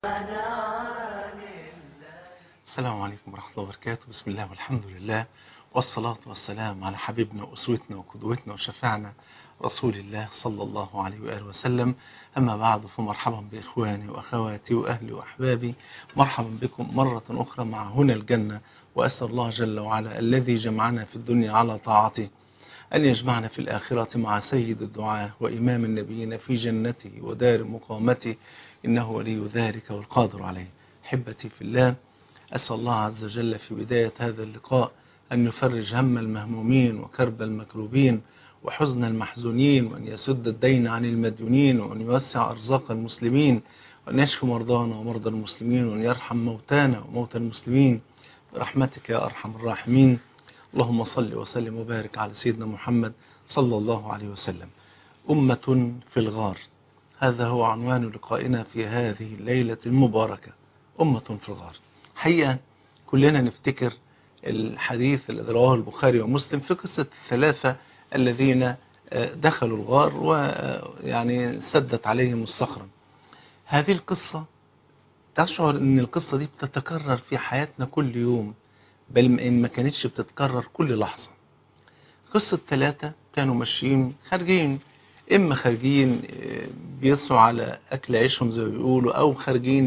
السلام عليكم ورحمة الله وبركاته بسم الله والحمد لله والصلاة والسلام على حبيبنا وأسوتنا وقدوتنا وشفعنا رسول الله صلى الله عليه وآله وسلم أما بعد فمرحبا بإخواني وأخواتي وأهلي وأحبابي مرحبا بكم مرة أخرى مع هنا الجنة وأسأل الله جل وعلا الذي جمعنا في الدنيا على طاعته أن يجمعنا في الآخرة مع سيد الدعاء وإمام النبيين في جنته ودار مقامته إنه ولي ذلك والقادر عليه حبتي في الله أسأل الله عز وجل في بداية هذا اللقاء أن يفرج هم المهمومين وكرب المكروبين وحزن المحزونين وأن يسد الدين عن المديونين وأن يوسع أرزاق المسلمين وأن يشفي مرضانا ومرضى المسلمين وأن يرحم موتانا وموتى المسلمين برحمتك يا أرحم الراحمين اللهم صل وسلم وبارك على سيدنا محمد صلى الله عليه وسلم أمة في الغار هذا هو عنوان لقائنا في هذه الليلة المباركة أمة في الغار حقيقة كلنا نفتكر الحديث الذي رواه البخاري ومسلم في قصة الثلاثة الذين دخلوا الغار ويعني سدت عليهم الصخرة هذه القصة تشعر ان القصة دي بتتكرر في حياتنا كل يوم بل إن ما كانتش بتتكرر كل لحظة قصة ثلاثة كانوا ماشيين خارجين إما خارجين بيسعوا على أكل عيشهم زي ما بيقولوا أو خارجين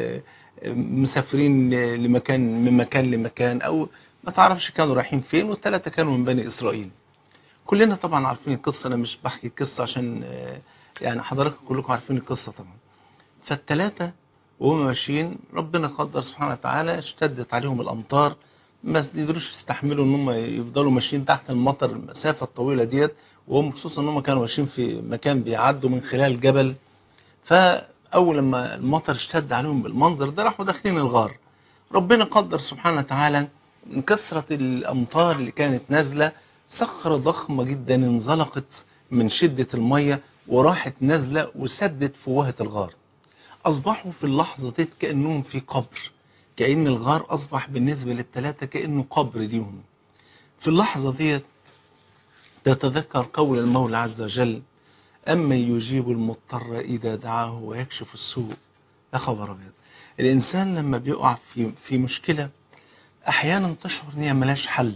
مسافرين لمكان من مكان لمكان أو ما تعرفش كانوا رايحين فين والثلاثة كانوا من بني إسرائيل كلنا طبعا عارفين القصة أنا مش بحكي القصة عشان يعني حضراتكم كلكم عارفين القصة طبعا فالثلاثة وهم ماشيين ربنا قدر سبحانه وتعالى اشتدت عليهم الأمطار ما يقدروش يستحملوا ان هم يفضلوا ماشيين تحت المطر المسافة الطويلة ديت وهم خصوصا ان هم كانوا ماشيين في مكان بيعدوا من خلال جبل فأول لما المطر اشتد عليهم بالمنظر ده راحوا داخلين الغار ربنا قدر سبحانه وتعالى من كثرة الأمطار اللي كانت نازلة صخرة ضخمة جدا انزلقت من شدة المية وراحت نازلة وسدت فوهة الغار أصبحوا في اللحظة ديت كأنهم في قبر كأن الغار أصبح بالنسبة للثلاثة كأنه قبر ليهم في اللحظة ديت تتذكر قول المولى عز وجل أما يجيب المضطر إذا دعاه ويكشف السوء يا خبر أبيض الإنسان لما بيقع في في مشكلة أحيانا تشعر إن هي ملاش حل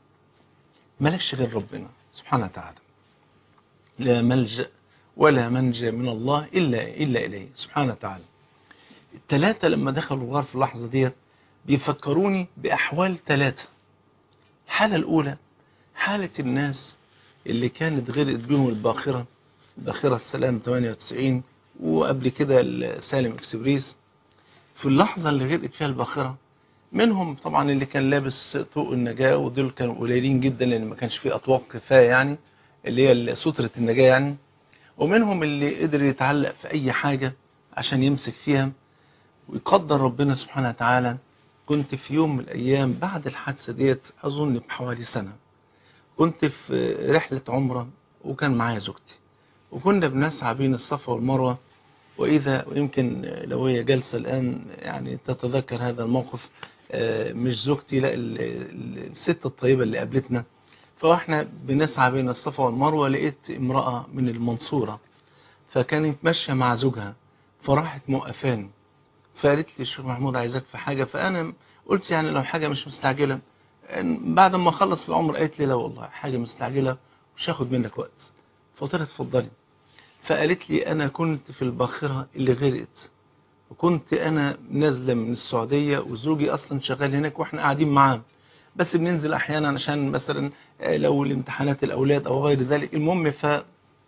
ملاش غير ربنا سبحانه وتعالى لا ملجأ ولا منجى من الله إلا إلا إليه سبحانه وتعالى الثلاثة لما دخلوا الغار في اللحظة ديت بيفكروني بأحوال ثلاثة الحالة الأولى حالة الناس اللي كانت غرقت بيهم الباخرة الباخرة السلام 98 وقبل كده السالم اكسبريس في اللحظة اللي غرقت فيها الباخرة منهم طبعا اللي كان لابس طوق النجاة ودول كانوا قليلين جدا لأن ما كانش فيه أطواق كفاية يعني اللي هي سترة النجاة يعني ومنهم اللي قدر يتعلق في أي حاجة عشان يمسك فيها ويقدر ربنا سبحانه وتعالى كنت في يوم من الأيام بعد الحادثة ديت أظن بحوالي سنة كنت في رحلة عمرة وكان معايا زوجتي وكنا بنسعى بين الصفا والمروة وإذا ويمكن لو هي جالسة الآن يعني تتذكر هذا الموقف مش زوجتي لا الست الطيبة اللي قابلتنا فاحنا بنسعى بين الصفا والمروة لقيت امرأة من المنصورة فكانت ماشية مع زوجها فراحت موقفاني فقالت لي الشيخ محمود عايزك في حاجة فأنا قلت يعني لو حاجة مش مستعجلة بعد ما أخلص العمر قالت لي لا والله حاجة مستعجلة مش هاخد منك وقت فقلت لها اتفضلي فقالت لي أنا كنت في الباخرة اللي غرقت وكنت أنا نازلة من السعودية وزوجي أصلا شغال هناك وإحنا قاعدين معاه بس بننزل أحيانا عشان مثلا لو الامتحانات الأولاد أو غير ذلك المهم فكان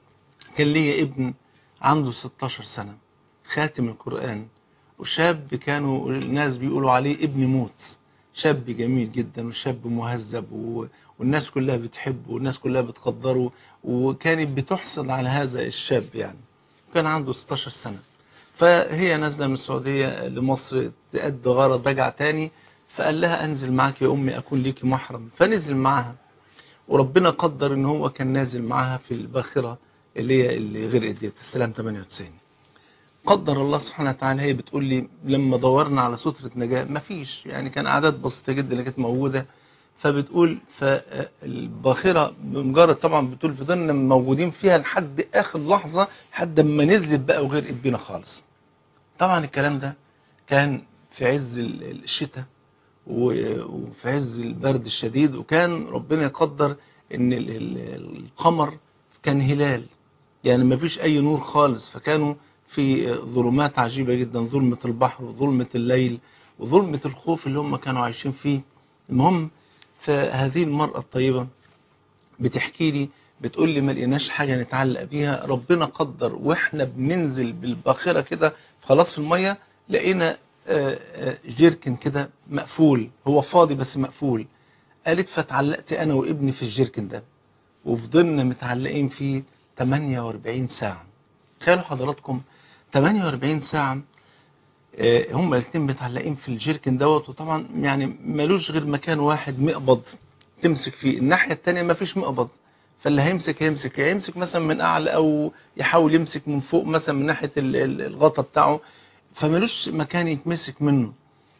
لي ابن عنده 16 سنة خاتم القرآن وشاب كانوا الناس بيقولوا عليه ابن موت شاب جميل جدا وشاب مهذب و... والناس كلها بتحبه والناس كلها بتقدره وكانت بتحصل على هذا الشاب يعني كان عنده 16 سنة فهي نازلة من السعودية لمصر تأدي غرض رجع تاني فقال لها أنزل معك يا أمي أكون ليكي محرم فنزل معها وربنا قدر ان هو كان نازل معها في الباخرة اللي هي اللي غرقت ديت السلام 98 قدر الله سبحانه وتعالى هي بتقول لي لما دورنا على سترة نجاة مفيش يعني كان أعداد بسيطة جدا اللي كانت موجودة فبتقول فالباخرة بمجرد طبعا بتقول فضلنا موجودين فيها لحد آخر لحظة لحد ما نزلت بقى وغرقت بينا خالص طبعا الكلام ده كان في عز ال- الشتاء و- وفي عز البرد الشديد وكان ربنا يقدر ان ال- ال- القمر كان هلال يعني ما فيش اي نور خالص فكانوا في ظلمات عجيبة جدا ظلمة البحر وظلمة الليل وظلمة الخوف اللي هم كانوا عايشين فيه المهم فهذه المرأة الطيبة بتحكي لي بتقول لي ما لقيناش حاجة نتعلق بيها ربنا قدر واحنا بننزل بالباخرة كده خلاص في المية لقينا آه، آه، جيركن كده مقفول هو فاضي بس مقفول قالت فتعلقت انا وابني في الجيركن ده وفضلنا متعلقين فيه 48 ساعة تخيلوا حضراتكم 48 ساعة آه، هما الاثنين متعلقين في الجيركن دوت وطبعا يعني ملوش غير مكان واحد مقبض تمسك فيه الناحية التانية مفيش مقبض فاللي هيمسك هيمسك يا يمسك مثلا من اعلى او يحاول يمسك من فوق مثلا من ناحية ال- ال- الغطا بتاعه فملوش مكان يتمسك منه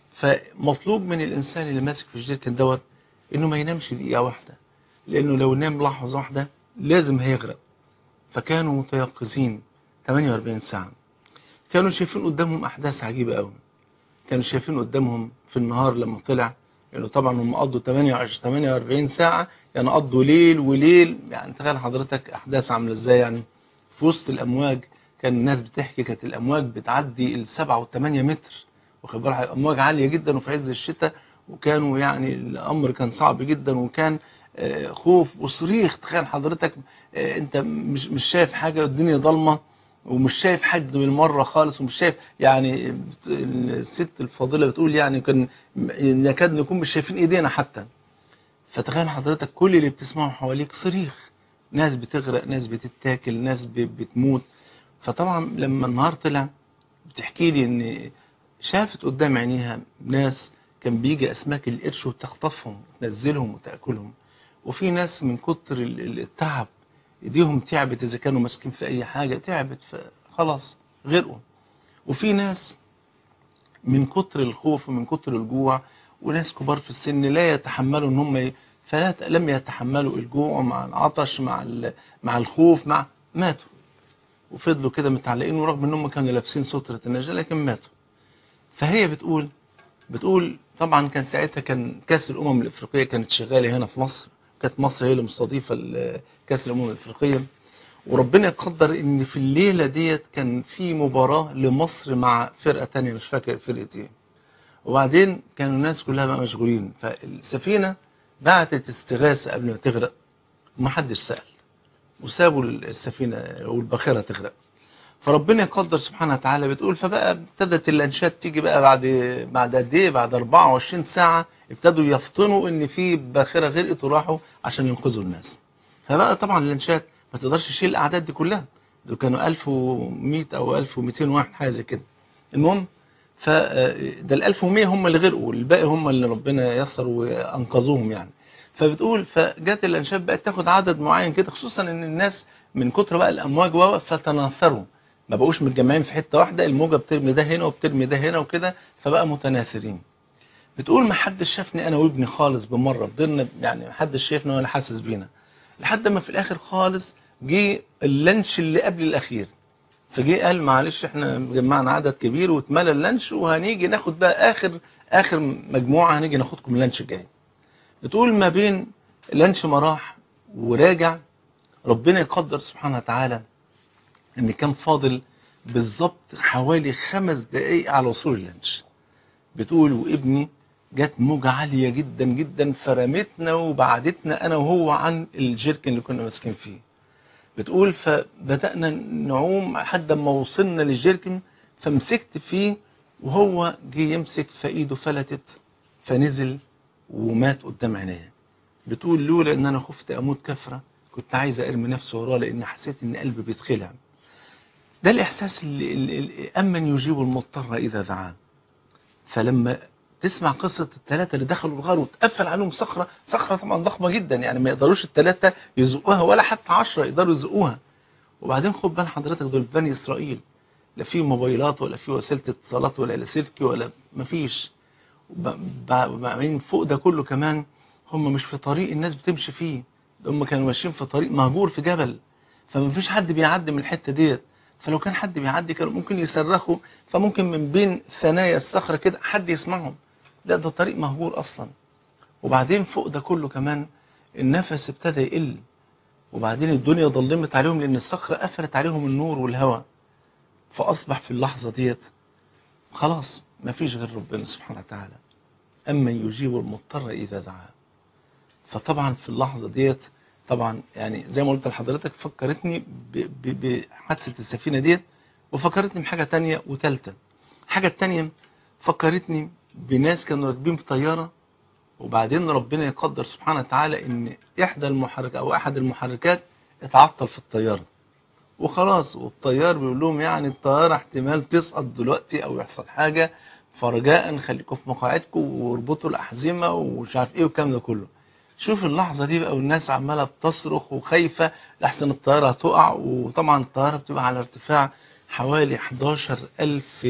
فمطلوب من الانسان اللي ماسك في الجيركن دوت انه ما ينامش دقيقة واحدة لانه لو نام لحظة واحدة لازم هيغرق فكانوا متيقظين 48 ساعة كانوا شايفين قدامهم احداث عجيبة قوي كانوا شايفين قدامهم في النهار لما طلع انه طبعا هم قضوا 28 48 ساعة يعني قضوا ليل وليل يعني تخيل حضرتك احداث عاملة ازاي يعني في وسط الامواج كان الناس بتحكي كانت الامواج بتعدي السبعة والثمانية متر واخد بالك امواج عالية جدا وفي عز الشتاء وكانوا يعني الامر كان صعب جدا وكان آه، خوف وصريخ تخيل حضرتك آه، انت مش مش شايف حاجة والدنيا ضلمة ومش شايف حد بالمرة خالص ومش شايف يعني الست الفاضلة بتقول يعني كان يكاد نكون مش شايفين ايدينا حتى فتخيل حضرتك كل اللي بتسمعه حواليك صريخ ناس بتغرق ناس بتتاكل ناس ب- بتموت فطبعا لما النهار طلع بتحكي لي ان شافت قدام عينيها ناس كان بيجي اسماك القرش وتخطفهم تنزلهم وتاكلهم وفي ناس من كتر ال- ال- التعب ايديهم تعبت اذا كانوا ماسكين في اي حاجه تعبت فخلاص غرقوا وفي ناس من كتر الخوف ومن كتر الجوع وناس كبار في السن لا يتحملوا ان هم ي- فلا لم يتحملوا الجوع مع العطش مع ال- مع الخوف مع ماتوا وفضلوا كده متعلقين ورغم ان هم كانوا لابسين سترة النجاة لكن ماتوا فهي بتقول بتقول طبعا كان ساعتها كان كاس الامم الافريقيه كانت شغاله هنا في مصر كانت مصر هي اللي مستضيفه ال- كاس الامم الافريقيه وربنا يقدر ان في الليله ديت كان في مباراه لمصر مع فرقه تانية مش فاكر فرقه ايه وبعدين كانوا الناس كلها بقى مشغولين فالسفينه بعتت استغاثه قبل ما تغرق ومحدش سال وسابوا السفينه والباخره تغرق فربنا يقدر سبحانه وتعالى بتقول فبقى ابتدت الانشات تيجي بقى بعد بعد قد ايه بعد 24 ساعه ابتدوا يفطنوا ان في باخره غرقت وراحوا عشان ينقذوا الناس فبقى طبعا الانشات ما تقدرش تشيل الاعداد دي كلها دول كانوا 1100 او 1200 واحد حاجه زي كده المهم ف ده ال 1100 هم اللي غرقوا الباقي هم اللي ربنا يسر وانقذوهم يعني فبتقول فجت الانشاب بقت تاخد عدد معين كده خصوصا ان الناس من كتر بقى الامواج واقف فتناثروا ما بقوش متجمعين في حته واحده الموجه بترمي ده هنا وبترمي ده هنا وكده فبقى متناثرين بتقول ما حدش شافني انا وابني خالص بمره فضلنا يعني ما حدش شايفنا ولا حاسس بينا لحد ما في الاخر خالص جه اللانش اللي قبل الاخير فجه قال معلش احنا جمعنا عدد كبير واتملى اللانش وهنيجي ناخد بقى اخر اخر مجموعه هنيجي ناخدكم اللانش الجاي بتقول ما بين اللانش ما راح وراجع ربنا يقدر سبحانه وتعالى ان كان فاضل بالظبط حوالي خمس دقايق على وصول اللانش بتقول وابني جت موجة عالية جدا جدا فرمتنا وبعدتنا انا وهو عن الجيركن اللي كنا ماسكين فيه بتقول فبدأنا نعوم لحد ما وصلنا للجيركن فمسكت فيه وهو جه يمسك فايده فلتت فنزل ومات قدام عينيا بتقول لولا ان انا خفت اموت كفره كنت عايز ارمي نفسي وراه لان حسيت ان قلبي بيتخلع ده الاحساس اللي, اللي امن يجيب المضطر اذا دعاه فلما تسمع قصة الثلاثة اللي دخلوا الغار وتقفل عليهم صخرة صخرة طبعا ضخمة جدا يعني ما يقدروش الثلاثة يزقوها ولا حتى عشرة يقدروا يزقوها وبعدين خد بال حضرتك دول بني إسرائيل لا في موبايلات ولا في وسيلة اتصالات ولا لاسلكي ولا مفيش وبعدين فوق ده كله كمان هم مش في طريق الناس بتمشي فيه هم كانوا ماشيين في طريق مهجور في جبل فما فيش حد بيعدي من الحتة ديت فلو كان حد بيعدي كانوا ممكن يصرخوا فممكن من بين ثنايا الصخرة كده حد يسمعهم لا ده طريق مهجور أصلا وبعدين فوق ده كله كمان النفس ابتدى يقل وبعدين الدنيا ظلمت عليهم لأن الصخرة قفلت عليهم النور والهواء فأصبح في اللحظة ديت خلاص ما فيش غير ربنا سبحانه وتعالى أما يجيب المضطر إذا دعاه فطبعا في اللحظة ديت طبعا يعني زي ما قلت لحضرتك فكرتني بحادثة السفينة ديت وفكرتني بحاجة تانية وتالتة الحاجة التانية فكرتني بناس كانوا راكبين في طيارة وبعدين ربنا يقدر سبحانه وتعالى ان احدى المحرك او احد المحركات اتعطل في الطيارة وخلاص والطيار بيقول لهم يعني الطيارة احتمال تسقط دلوقتي او يحصل حاجة فرجاء خليكم في مقاعدكم واربطوا الاحزمة ومش عارف ايه والكلام ده كله شوف اللحظة دي بقى والناس عمالة بتصرخ وخايفة لحسن الطيارة هتقع وطبعا الطيارة بتبقى على ارتفاع حوالي 11000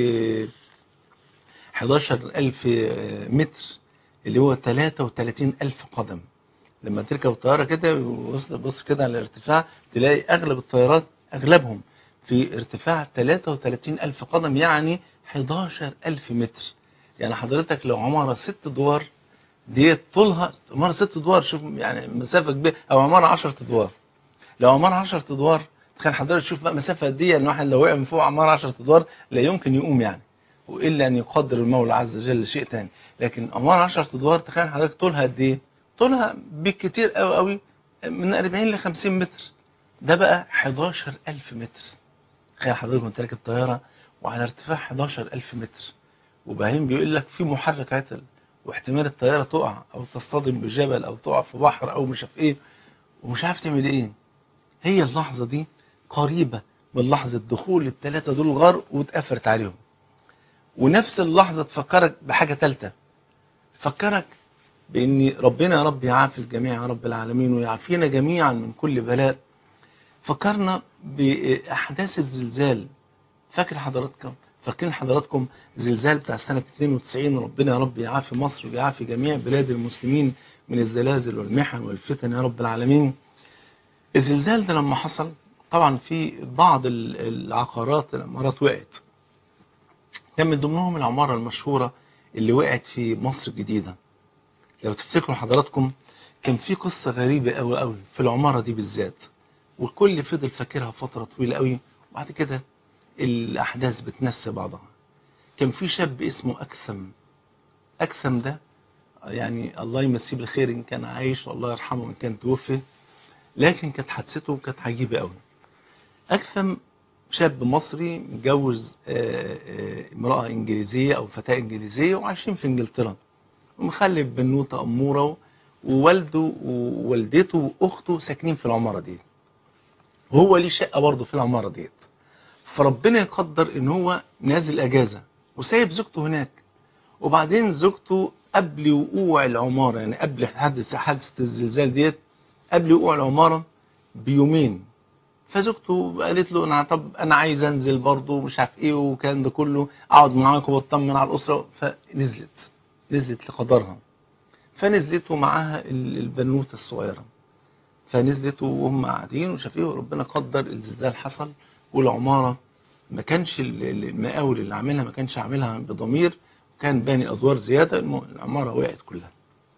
11000 متر اللي هو 33000 قدم لما تركب الطيارة كده بص بص كده على الارتفاع تلاقي أغلب الطيارات أغلبهم في ارتفاع 33000 قدم يعني 11000 متر يعني حضرتك لو عمارة ست دوار ديت طولها عمارة ست ادوار شوف يعني مسافة كبيرة او عمارة 10 ادوار لو عمارة 10 ادوار تخيل حضرتك تشوف بقى مسافة قد ايه ان واحد لو وقع من فوق عمارة 10 ادوار لا يمكن يقوم يعني والا ان يقدر المولى عز وجل شيء تاني لكن عمارة 10 ادوار تخيل حضرتك طولها قد ايه طولها بالكتير قوي قوي من 40 ل 50 متر ده بقى 11000 متر تخيل حضرتك وانت راكب طيارة وعلى ارتفاع 11000 متر وبعدين بيقول لك في محرك عتل واحتمال الطيارة تقع او تصطدم بجبل او تقع في بحر او مش عارف ايه ومش عارف تعمل ايه هي اللحظة دي قريبة من لحظة دخول الثلاثة دول الغار واتقفلت عليهم ونفس اللحظة تفكرك بحاجة ثالثة تفكرك بان ربنا يا رب يعافي الجميع يا رب العالمين ويعافينا جميعا من كل بلاء فكرنا باحداث الزلزال فاكر حضراتكم فاكرين حضراتكم زلزال بتاع سنة 92 ربنا يا رب يعافي مصر ويعافي جميع بلاد المسلمين من الزلازل والمحن والفتن يا رب العالمين الزلزال ده لما حصل طبعا في بعض العقارات العمارات وقعت كان من ضمنهم العمارة المشهورة اللي وقعت في مصر الجديدة لو تفتكروا حضراتكم كان في قصة غريبة قوي قوي في العمارة دي بالذات والكل فضل فاكرها فترة طويلة قوي وبعد كده الأحداث بتنسى بعضها كان في شاب اسمه أكثم أكثم ده يعني الله يمسيه بالخير إن كان عايش والله يرحمه إن كان توفي لكن كانت حادثته كانت عجيبة قوي أكثم شاب مصري متجوز امرأة إنجليزية أو فتاة إنجليزية وعايشين في إنجلترا ومخلف بنوتة أمورة ووالده ووالدته وأخته ساكنين في العمارة دي وهو ليه شقة برضه في العمارة ديت فربنا يقدر ان هو نازل اجازة وسايب زوجته هناك وبعدين زوجته قبل وقوع العمارة يعني قبل حادثة حادثة الزلزال ديت قبل وقوع العمارة بيومين فزوجته قالت له انا طب انا عايز انزل برضه مش عارف ايه وكان ده كله اقعد معاك واطمن على الاسره فنزلت نزلت لقدرها فنزلت ومعاها البنوته الصغيره فنزلت وهم قاعدين وشافيه وربنا قدر الزلزال حصل والعمارة ما كانش المقاول اللي عاملها ما كانش عاملها بضمير كان باني أدوار زيادة العمارة وقعت كلها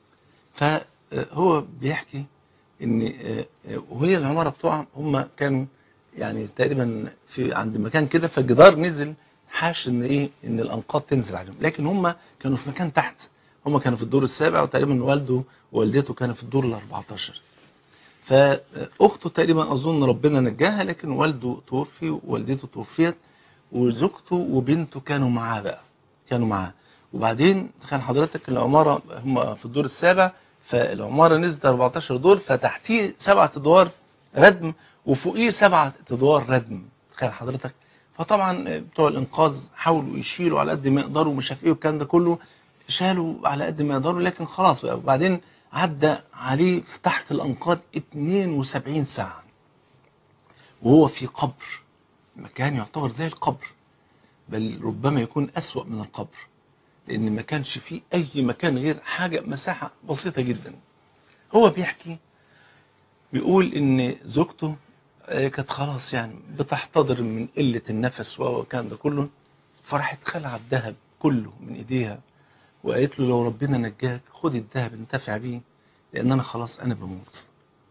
فهو بيحكي ان وهي العمارة بتوعها هم كانوا يعني تقريبا في عند مكان كده فالجدار نزل حاش ان ايه ان الانقاض تنزل عليهم لكن هم كانوا في مكان تحت هم كانوا في الدور السابع وتقريبا والده ووالدته كانوا في الدور ال 14 فأخته تقريبا أظن ربنا نجاها لكن والده توفي ووالدته توفيت وزوجته وبنته كانوا معاه بقى كانوا معاه وبعدين تخيل حضرتك العمارة هم في الدور السابع فالعمارة نزلت 14 دور فتحتيه سبعة ادوار ردم وفوقيه سبعة ادوار ردم تخيل حضرتك فطبعا بتوع الانقاذ حاولوا يشيلوا على قد ما يقدروا مش عارف ايه والكلام ده كله شالوا على قد ما يقدروا لكن خلاص بقى وبعدين عدى عليه تحت الأنقاض 72 ساعة وهو في قبر مكان يعتبر زي القبر بل ربما يكون أسوأ من القبر لأن ما كانش فيه أي مكان غير حاجة مساحة بسيطة جدا هو بيحكي بيقول إن زوجته آه، كانت خلاص يعني بتحتضر من قلة النفس والكلام ده كله فراحت خلع الذهب كله من ايديها وقالت له لو ربنا نجاك خد الذهب انتفع بيه لان انا خلاص انا بموت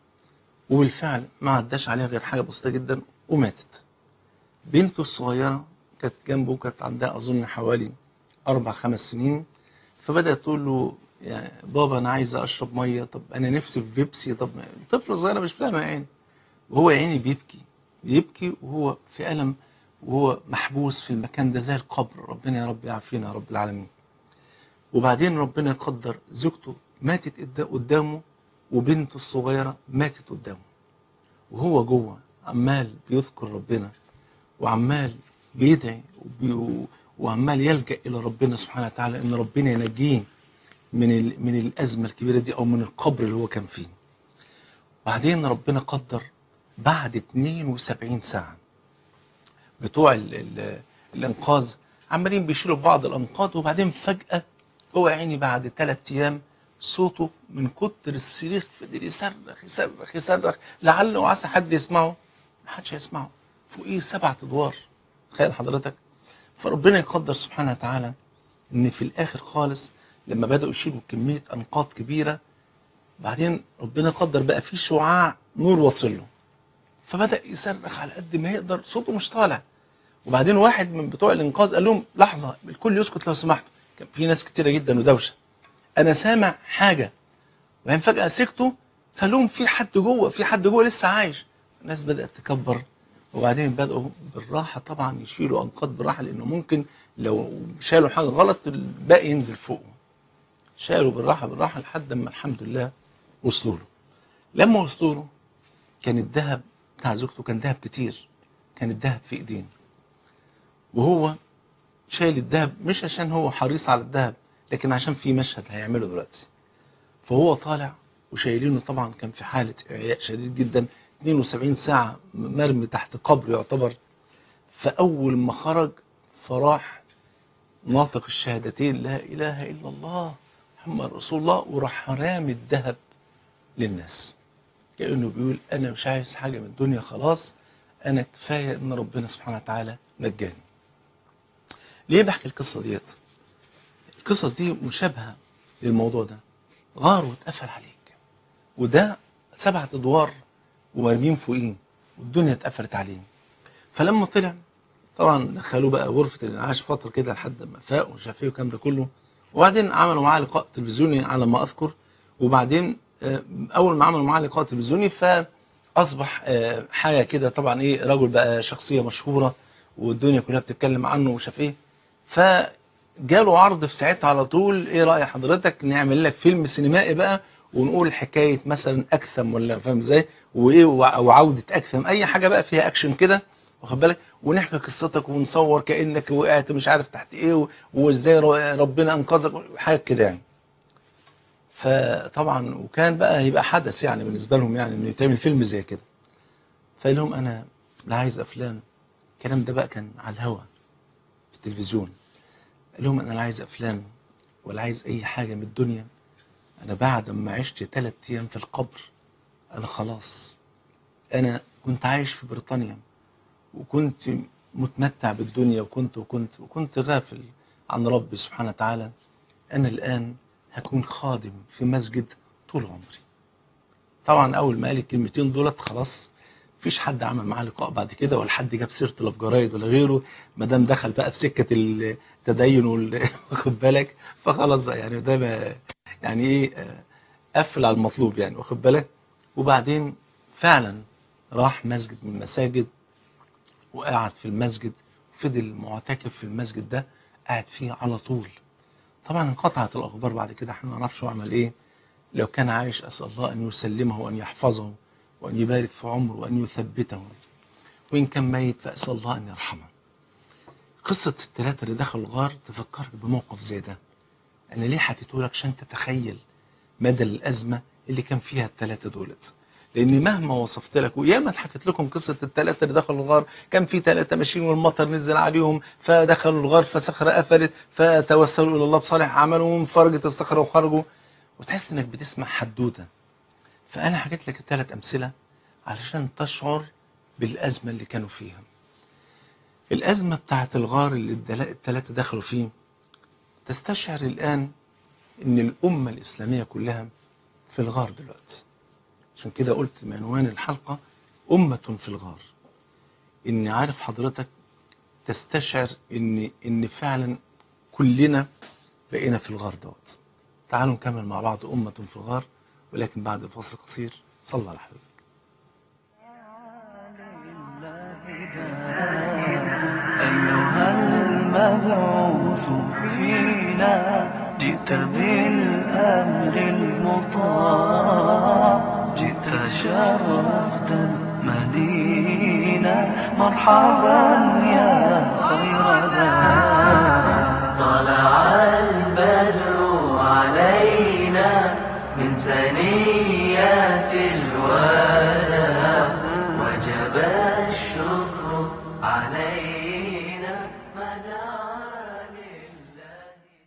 وبالفعل ما عداش عليها غير حاجة بسيطة جدا وماتت بنته الصغيرة كانت جنبه كانت عندها أظن حوالي أربع خمس سنين فبدأت تقول له يعني بابا أنا عايزة أشرب مية طب أنا نفسي في بيبسي طب طفلة صغيرة مش فاهمة يعني وهو يا عيني بيبكي بيبكي وهو في ألم وهو محبوس في المكان ده زي القبر ربنا يا رب يعافينا يا رب العالمين وبعدين ربنا يقدر زوجته ماتت قد- قدامه وبنته الصغيرة ماتت قدامه وهو جوه عمال بيذكر ربنا وعمال بيدعي وبي- وعمال يلجأ إلى ربنا سبحانه وتعالى إن ربنا ينجيه من ال- من الأزمة الكبيرة دي أو من القبر اللي هو كان فيه بعدين ربنا قدر بعد 72 ساعة بتوع ال ال الإنقاذ عمالين بيشيلوا بعض الأنقاض وبعدين فجأة هو يا عيني بعد ثلاث أيام صوته من كتر الصريخ فضل يصرخ يصرخ يصرخ لعل وعسى حد يسمعه ما حدش هيسمعه فوقيه سبعة أدوار تخيل حضرتك فربنا يقدر سبحانه وتعالى إن في الآخر خالص لما بدأوا يشيلوا كمية أنقاض كبيرة بعدين ربنا قدر بقى في شعاع نور وصل له فبدأ يصرخ على قد ما يقدر صوته مش طالع وبعدين واحد من بتوع الإنقاذ قال لهم لحظة الكل يسكت لو سمحتوا كان في ناس كتيرة جدا ودوشة أنا سامع حاجة وبعدين فجأة سكتوا فقال لهم في حد جوه في حد جوه لسه عايش الناس بدأت تكبر وبعدين بدأوا بالراحة طبعا يشيلوا أنقاض بالراحة لأنه ممكن لو شالوا حاجة غلط الباقي ينزل فوقه شالوا بالراحة بالراحة لحد ما الحمد لله وصلوا له لما وصلوا له كان الذهب بتاع زوجته كان ذهب كتير كان الذهب في ايدين وهو شايل الذهب مش عشان هو حريص على الذهب لكن عشان في مشهد هيعمله دلوقتي فهو طالع وشايلينه طبعا كان في حالة إعياء شديد جدا 72 ساعة مرمي تحت قبر يعتبر فأول ما خرج فراح ناطق الشهادتين لا إله إلا الله محمد رسول الله وراح رامي الذهب للناس كأنه بيقول أنا مش عايز حاجة من الدنيا خلاص أنا كفاية إن ربنا سبحانه وتعالى نجاني ليه بحكي القصة ديت القصة دي مشابهة للموضوع ده غار واتقفل عليك وده سبعة أدوار ومرمين فوقيه والدنيا اتقفلت عليه فلما طلع طبعا دخلوه بقى غرفة الإنعاش فترة كده لحد ما فاق وشاف ايه والكلام ده كله وبعدين عملوا معاه لقاء تلفزيوني على ما أذكر وبعدين آه، أول ما عملوا معاه لقاء تلفزيوني فأصبح آه، حاجة كده طبعا إيه رجل بقى شخصية مشهورة والدنيا كلها بتتكلم عنه وشاف ايه فجاله عرض في ساعتها على طول ايه رأي حضرتك نعمل لك فيلم سينمائي بقى ونقول حكاية مثلا أكثم ولا فاهم ازاي وايه وع- وعودة أكثم أي حاجة بقى فيها أكشن كده واخد بالك ونحكي قصتك ونصور كأنك وقعت مش عارف تحت ايه و- وازاي ر- ربنا أنقذك حاجة كده يعني فطبعا وكان بقى هيبقى حدث يعني بالنسبة لهم يعني انه يتعمل فيلم زي كده فقال لهم انا لا عايز افلام الكلام ده بقى كان على الهوا في التلفزيون قال لهم انا لا عايز افلام ولا عايز اي حاجة من الدنيا انا بعد ما عشت ثلاث ايام في القبر انا خلاص انا كنت عايش في بريطانيا وكنت متمتع بالدنيا وكنت وكنت وكنت غافل عن ربي سبحانه وتعالى انا الان هكون خادم في مسجد طول عمري طبعا اول ما قال الكلمتين دولت خلاص مفيش حد عمل معاه لقاء بعد كده ولا حد جاب سيرته لا في جرايد ولا غيره ما دام دخل بقى في سكه التدين وال- واخد بالك فخلاص بقى يعني ده بقى يعني ايه آه، قفل على المطلوب يعني واخد بالك وبعدين فعلا راح مسجد من المساجد وقعد في المسجد فضل معتكف في المسجد ده قاعد فيه على طول طبعا انقطعت الاخبار بعد كده احنا ما نعرفش هو عمل ايه لو كان عايش اسال الله ان يسلمه وان يحفظه وان يبارك في عمره وان يثبته وان كان ميت فاسال الله ان يرحمه قصه الثلاثه اللي دخلوا الغار تفكرك بموقف زي ده انا ليه حكيته لك عشان تتخيل مدى الازمه اللي كان فيها الثلاثه دولت لان مهما وصفت لك وياما حكيت لكم قصه الثلاثه اللي دخلوا الغار كان في ثلاثه ماشيين والمطر نزل عليهم فدخلوا الغار فصخره قفلت فتوسلوا الى الله بصالح عملهم فرجت الصخره وخرجوا وتحس انك بتسمع حدوته فانا حكيت لك الثلاث امثله علشان تشعر بالأزمة اللي كانوا فيها الأزمة بتاعت الغار اللي الثلاثة دخلوا فيه تستشعر الآن أن الأمة الإسلامية كلها في الغار دلوقتي عشان كده قلت بعنوان الحلقة أمة في الغار إن عارف حضرتك تستشعر إن إن فعلا كلنا بقينا في الغار دوت تعالوا نكمل مع بعض أمة في الغار ولكن بعد فاصل قصير صلى على حبيبك أيها المبعوث فينا جئت بالأمر المطاع جئت شرفت المدينة مرحبا يا خير ذا طلع البدر علينا من ثنيات الوداع وجب الشكر علينا ما دعا لله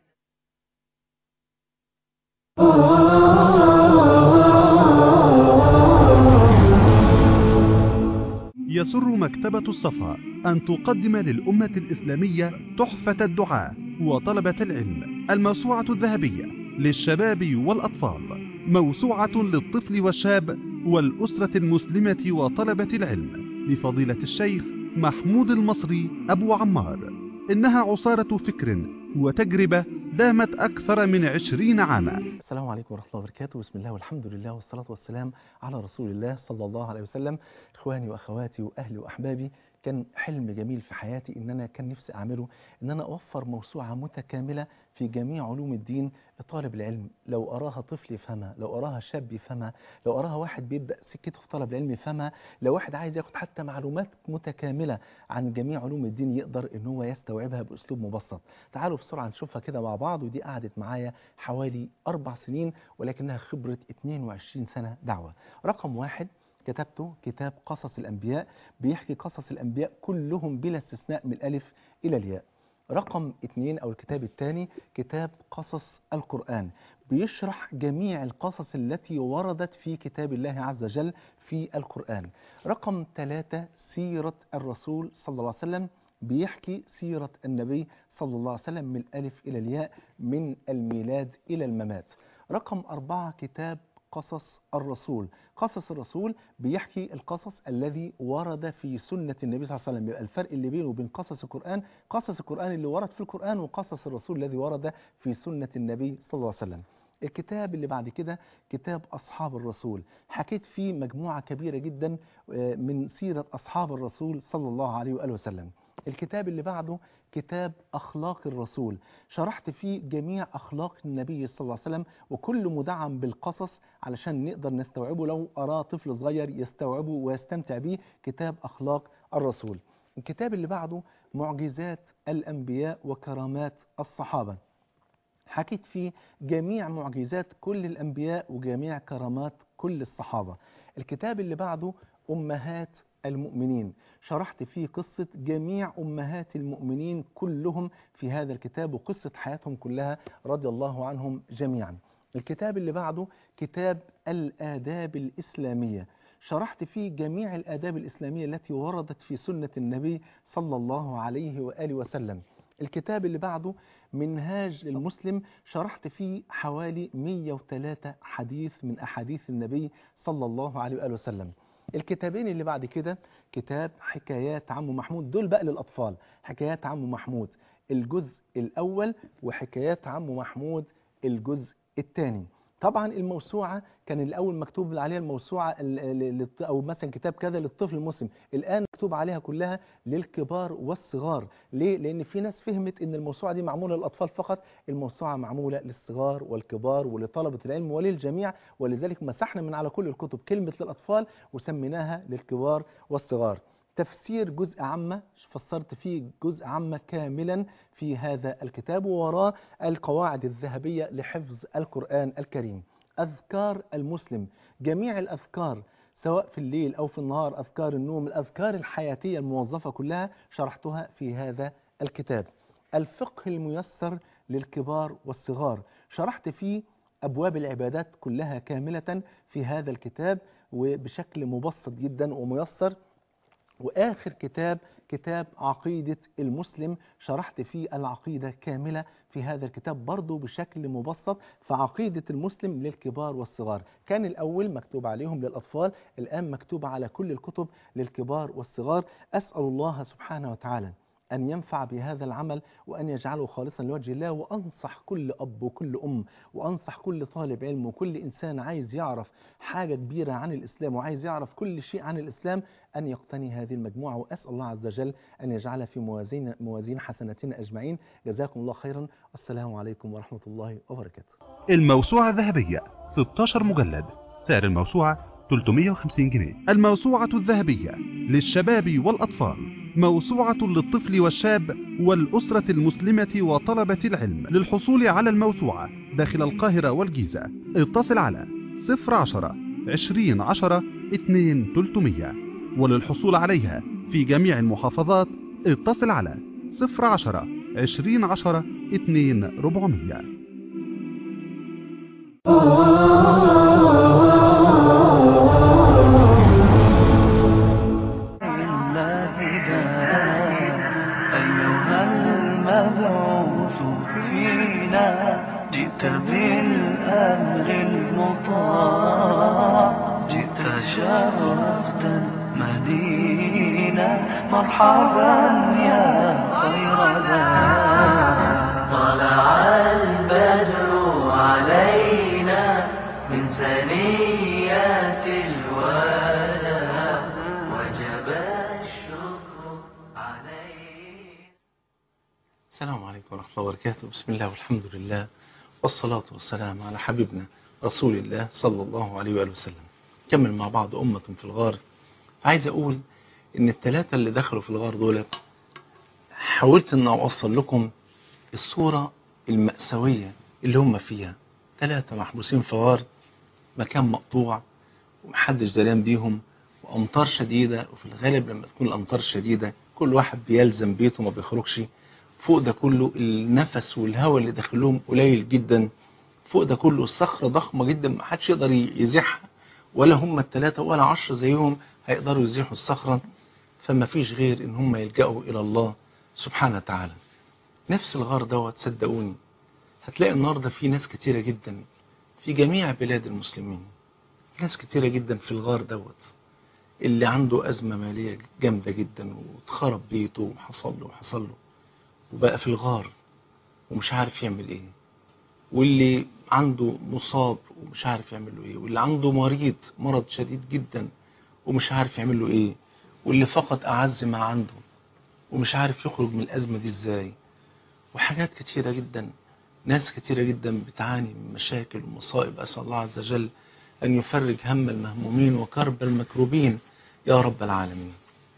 يسر مكتبة الصفا أن تقدم للأمة الإسلامية تحفة الدعاء وطلبة العلم الموسوعة الذهبية للشباب والأطفال موسوعة للطفل والشاب والأسرة المسلمة وطلبة العلم لفضيلة الشيخ محمود المصري أبو عمار إنها عصارة فكر وتجربة دامت أكثر من عشرين عاما السلام عليكم ورحمة الله وبركاته بسم الله والحمد لله والصلاة والسلام على رسول الله صلى الله عليه وسلم إخواني وأخواتي وأهلي وأحبابي كان حلم جميل في حياتي إن أنا كان نفسي أعمله إن أنا أوفر موسوعة متكاملة في جميع علوم الدين لطالب العلم لو أراها طفل يفهمها لو أراها شاب يفهمها لو أراها واحد بيبدأ سكته في طلب العلم يفهمها لو واحد عايز ياخد حتى معلومات متكاملة عن جميع علوم الدين يقدر إن هو يستوعبها بأسلوب مبسط تعالوا بسرعة نشوفها كده مع بعض ودي قعدت معايا حوالي أربع سنين ولكنها خبرة 22 سنة دعوة رقم واحد كتبته كتاب قصص الأنبياء بيحكي قصص الأنبياء كلهم بلا استثناء من الألف إلى الياء رقم اثنين أو الكتاب الثاني كتاب قصص القرآن بيشرح جميع القصص التي وردت في كتاب الله عز وجل في القرآن رقم ثلاثة سيرة الرسول صلى الله عليه وسلم بيحكي سيرة النبي صلى الله عليه وسلم من الألف إلى الياء من الميلاد إلى الممات رقم أربعة كتاب قصص الرسول قصص الرسول بيحكي القصص الذي ورد في سنة النبي صلى الله عليه وسلم يبقى الفرق اللي بينه وبين قصص القرآن قصص القرآن اللي ورد في القرآن وقصص الرسول الذي ورد في سنة النبي صلى الله عليه وسلم الكتاب اللي بعد كده كتاب أصحاب الرسول حكيت فيه مجموعة كبيرة جدا من سيرة أصحاب الرسول صلى الله عليه وآله وسلم الكتاب اللي بعده كتاب أخلاق الرسول شرحت فيه جميع أخلاق النبي صلى الله عليه وسلم وكل مدعم بالقصص علشان نقدر نستوعبه لو أراه طفل صغير يستوعبه ويستمتع به كتاب أخلاق الرسول الكتاب اللي بعده معجزات الأنبياء وكرامات الصحابة حكيت فيه جميع معجزات كل الأنبياء وجميع كرامات كل الصحابة الكتاب اللي بعده أمهات المؤمنين شرحت فيه قصة جميع أمهات المؤمنين كلهم في هذا الكتاب وقصة حياتهم كلها رضي الله عنهم جميعا الكتاب اللي بعده كتاب الآداب الإسلامية شرحت فيه جميع الآداب الإسلامية التي وردت في سنة النبي صلى الله عليه وآله وسلم الكتاب اللي بعده منهاج المسلم شرحت فيه حوالي 103 حديث من أحاديث النبي صلى الله عليه وآله وسلم الكتابين اللي بعد كده كتاب حكايات عم محمود دول بقى للأطفال حكايات عم محمود الجزء الأول وحكايات عم محمود الجزء الثاني طبعا الموسوعة كان الأول مكتوب عليها الموسوعة أو مثلا كتاب كذا للطفل المسلم الآن مكتوب عليها كلها للكبار والصغار ليه؟ لأن في ناس فهمت أن الموسوعة دي معمولة للأطفال فقط الموسوعة معمولة للصغار والكبار ولطلبة العلم وللجميع ولذلك مسحنا من على كل الكتب كلمة للأطفال وسميناها للكبار والصغار تفسير جزء عامة فسرت فيه جزء عامة كاملا في هذا الكتاب ووراه القواعد الذهبية لحفظ القرآن الكريم أذكار المسلم جميع الأذكار سواء في الليل أو في النهار أذكار النوم الأذكار الحياتية الموظفة كلها شرحتها في هذا الكتاب الفقه الميسر للكبار والصغار شرحت فيه أبواب العبادات كلها كاملة في هذا الكتاب وبشكل مبسط جدا وميسر وآخر كتاب كتاب عقيدة المسلم شرحت فيه العقيدة كاملة في هذا الكتاب برضه بشكل مبسط فعقيدة المسلم للكبار والصغار كان الأول مكتوب عليهم للأطفال الآن مكتوب على كل الكتب للكبار والصغار أسأل الله سبحانه وتعالى أن ينفع بهذا العمل وأن يجعله خالصا لوجه الله وأنصح كل أب وكل أم وأنصح كل طالب علم وكل إنسان عايز يعرف حاجة كبيرة عن الإسلام وعايز يعرف كل شيء عن الإسلام أن يقتني هذه المجموعة وأسأل الله عز وجل أن يجعلها في موازين, موازين حسناتنا أجمعين جزاكم الله خيرا والسلام عليكم ورحمة الله وبركاته الموسوعة الذهبية 16 مجلد سعر الموسوعة 350 جنيه الموسوعة الذهبية للشباب والأطفال موسوعة للطفل والشاب والأسرة المسلمة وطلبة العلم للحصول على الموسوعة داخل القاهرة والجيزة اتصل على 010 20 10 2 300 وللحصول عليها في جميع المحافظات اتصل على 010 20 10 2 400 الله داء أيها المبعوث فينا جئت بالأمر المطاع جئت شرفت المدينة مرحبا يا خير داء طلع البدر علينا من ثنيات الوداع وجب الشكر علينا السلام عليكم ورحمة الله وبركاته بسم الله والحمد لله والصلاة والسلام على حبيبنا رسول الله صلى الله عليه وآله وسلم كمل مع بعض أمة في الغار عايز أقول إن الثلاثة اللي دخلوا في الغار دولت حاولت إن أوصل لكم الصورة المأساوية اللي هم فيها ثلاثة محبوسين في غار مكان مقطوع ومحدش دريان بيهم وأمطار شديدة وفي الغالب لما تكون الأمطار شديدة كل واحد بيلزم بيته ما بيخرجش فوق ده كله النفس والهواء اللي داخلهم قليل جدا فوق ده كله الصخرة ضخمة جدا ما حدش يقدر يزيحها ولا هم الثلاثة ولا عشرة زيهم هيقدروا يزيحوا الصخرة فما فيش غير ان هم يلجأوا الى الله سبحانه وتعالى نفس الغار دوت صدقوني هتلاقي النهارده في ناس كتيرة جدا في جميع بلاد المسلمين ناس كتيرة جدا في الغار دوت اللي عنده أزمة مالية جامدة جدا واتخرب بيته وحصل له وحصل له وبقى في الغار ومش عارف يعمل ايه واللي عنده مصاب ومش عارف يعمل له ايه واللي عنده مريض مرض شديد جدا ومش عارف يعمل له ايه واللي فقد أعز ما عنده ومش عارف يخرج من الأزمة دي ازاي وحاجات كتيرة جدا ناس كتيرة جدا بتعاني من مشاكل ومصائب أسأل الله عز وجل أن يفرج هم المهمومين وكرب المكروبين يا رب العالمين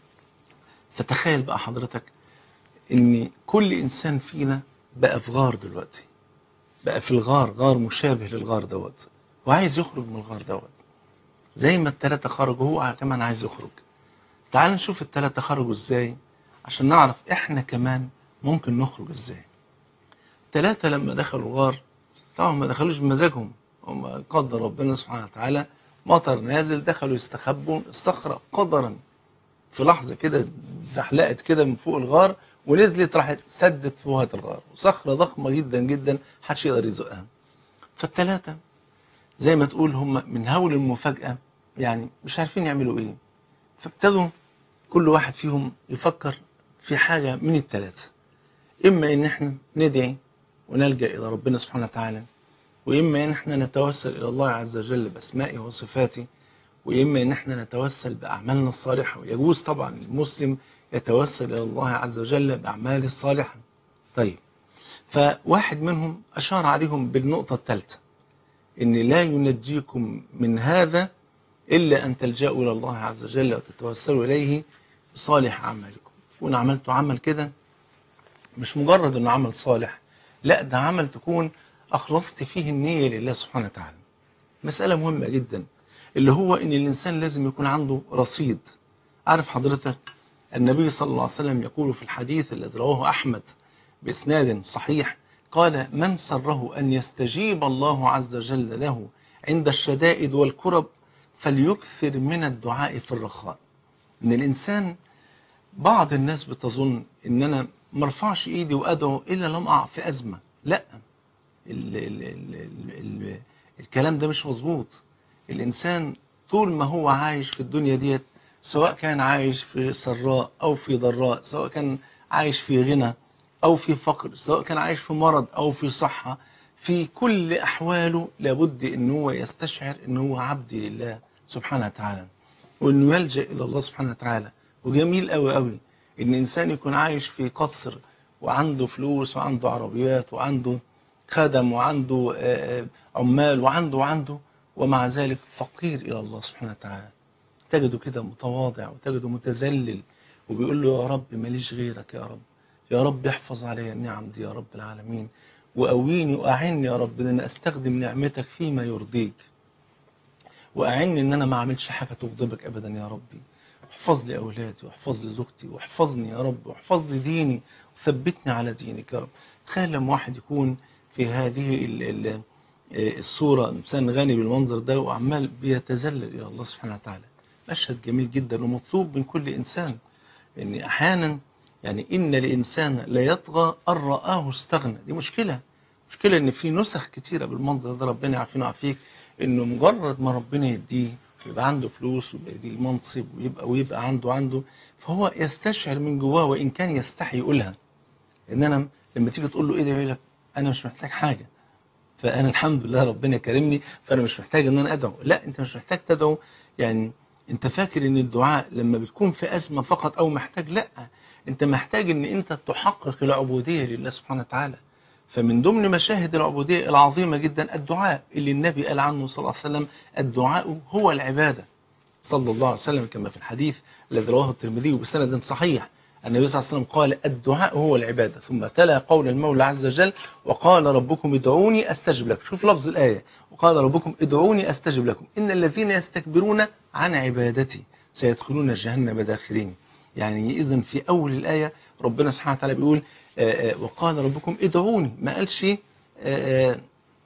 فتخيل بقى حضرتك ان كل انسان فينا بقى في غار دلوقتي بقى في الغار غار مشابه للغار دوت وعايز يخرج من الغار دوت زي ما التلاتة خرجوا هو كمان عايز يخرج تعال نشوف التلاتة خرجوا ازاي عشان نعرف احنا كمان ممكن نخرج ازاي التلاتة لما دخلوا الغار طبعا ما دخلوش بمزاجهم هم قدر ربنا سبحانه وتعالى مطر نازل دخلوا يستخبوا الصخرة قدرا في لحظة كده زحلقت كده من فوق الغار ونزلت راحت سدت فوهة الغار وصخرة ضخمة جدا جدا محدش يقدر يزقها فالتلاتة زي ما تقول هم من هول المفاجأة يعني مش عارفين يعملوا ايه فابتدوا كل واحد فيهم يفكر في حاجة من التلاتة إما إن احنا ندعي ونلجأ إلى ربنا سبحانه وتعالى وإما إن احنا نتوسل إلى الله عز وجل بأسمائه وصفاته وإما إن احنا نتوسل بأعمالنا الصالحة ويجوز طبعا المسلم يتوسل إلى الله عز وجل بأعماله الصالحة طيب فواحد منهم أشار عليهم بالنقطة الثالثة إن لا ينجيكم من هذا إلا أن تلجأوا إلى الله عز وجل وتتوسلوا إليه بصالح أعمالكم تكون عملتوا عمل كده مش مجرد إنه عمل صالح لا ده عمل تكون أخلصت فيه النية لله سبحانه وتعالى مسألة مهمة جدا اللي هو إن الإنسان لازم يكون عنده رصيد عارف حضرتك النبي صلى الله عليه وسلم يقول في الحديث الذي رواه أحمد بإسناد صحيح قال من سره أن يستجيب الله عز وجل له عند الشدائد والكرب فليكثر من الدعاء في الرخاء إن الإنسان بعض الناس بتظن ان انا ما ارفعش ايدي وادعو الا لم اقع في ازمه لا ال ال ال ال ال الكلام ده مش مظبوط الانسان طول ما هو عايش في الدنيا ديت سواء كان عايش في سراء او في ضراء سواء كان عايش في غنى او في فقر سواء كان عايش في مرض او في صحه في كل احواله لابد ان هو يستشعر ان هو عبد لله سبحانه وتعالى وانه يلجا الى الله سبحانه وتعالى وجميل قوي قوي ان انسان يكون عايش في قصر وعنده فلوس وعنده عربيات وعنده خدم وعنده آه، آه، عمال وعنده وعنده ومع ذلك فقير الى الله سبحانه وتعالى تجده كده متواضع وتجده متذلل وبيقول له يا رب ماليش غيرك يا رب يا رب احفظ علي النعم دي يا رب العالمين وقويني وأعني يا رب ان انا استخدم نعمتك فيما يرضيك وأعني ان انا ما اعملش حاجة تغضبك ابدا يا ربي احفظ لي اولادي واحفظ لي زوجتي واحفظني يا رب واحفظ لي ديني وثبتني على دينك يا رب تخيل لما واحد يكون في هذه ال ال الصورة إنسان غني بالمنظر ده وعمال بيتذلل إلى الله سبحانه وتعالى مشهد جميل جدا ومطلوب من كل إنسان إن أحيانا يعني إن الإنسان لا يطغى أن رآه استغنى دي مشكلة مشكلة إن في نسخ كتيرة بالمنظر ده ربنا يعافينا ويعافيك إنه مجرد ما ربنا يديه يبقى عنده فلوس ويبقى ليه منصب ويبقى ويبقى عنده عنده فهو يستشعر من جواه وإن كان يستحي يقولها إن أنا لما تيجي تقول له إيه ده يقول لك أنا مش محتاج حاجة فأنا الحمد لله ربنا كرمني فأنا مش محتاج إن أنا أدعو لا أنت مش محتاج تدعو يعني أنت فاكر إن الدعاء لما بتكون في أزمة فقط أو محتاج لا أنت محتاج إن أنت تحقق العبودية لله سبحانه وتعالى فمن ضمن مشاهد العبودية العظيمة جدا الدعاء اللي النبي قال عنه صلى الله عليه وسلم الدعاء هو العبادة صلى الله عليه وسلم كما في الحديث الذي رواه الترمذي بسند صحيح النبي صلى الله عليه وسلم قال الدعاء هو العبادة ثم تلا قول المولى عز وجل وقال ربكم ادعوني أستجب لكم شوف لفظ الآية وقال ربكم ادعوني أستجب لكم إن الذين يستكبرون عن عبادتي سيدخلون جهنم داخرين يعني إذن في أول الآية ربنا سبحانه وتعالى بيقول آآ آآ وقال ربكم ادعوني ما قالش آآ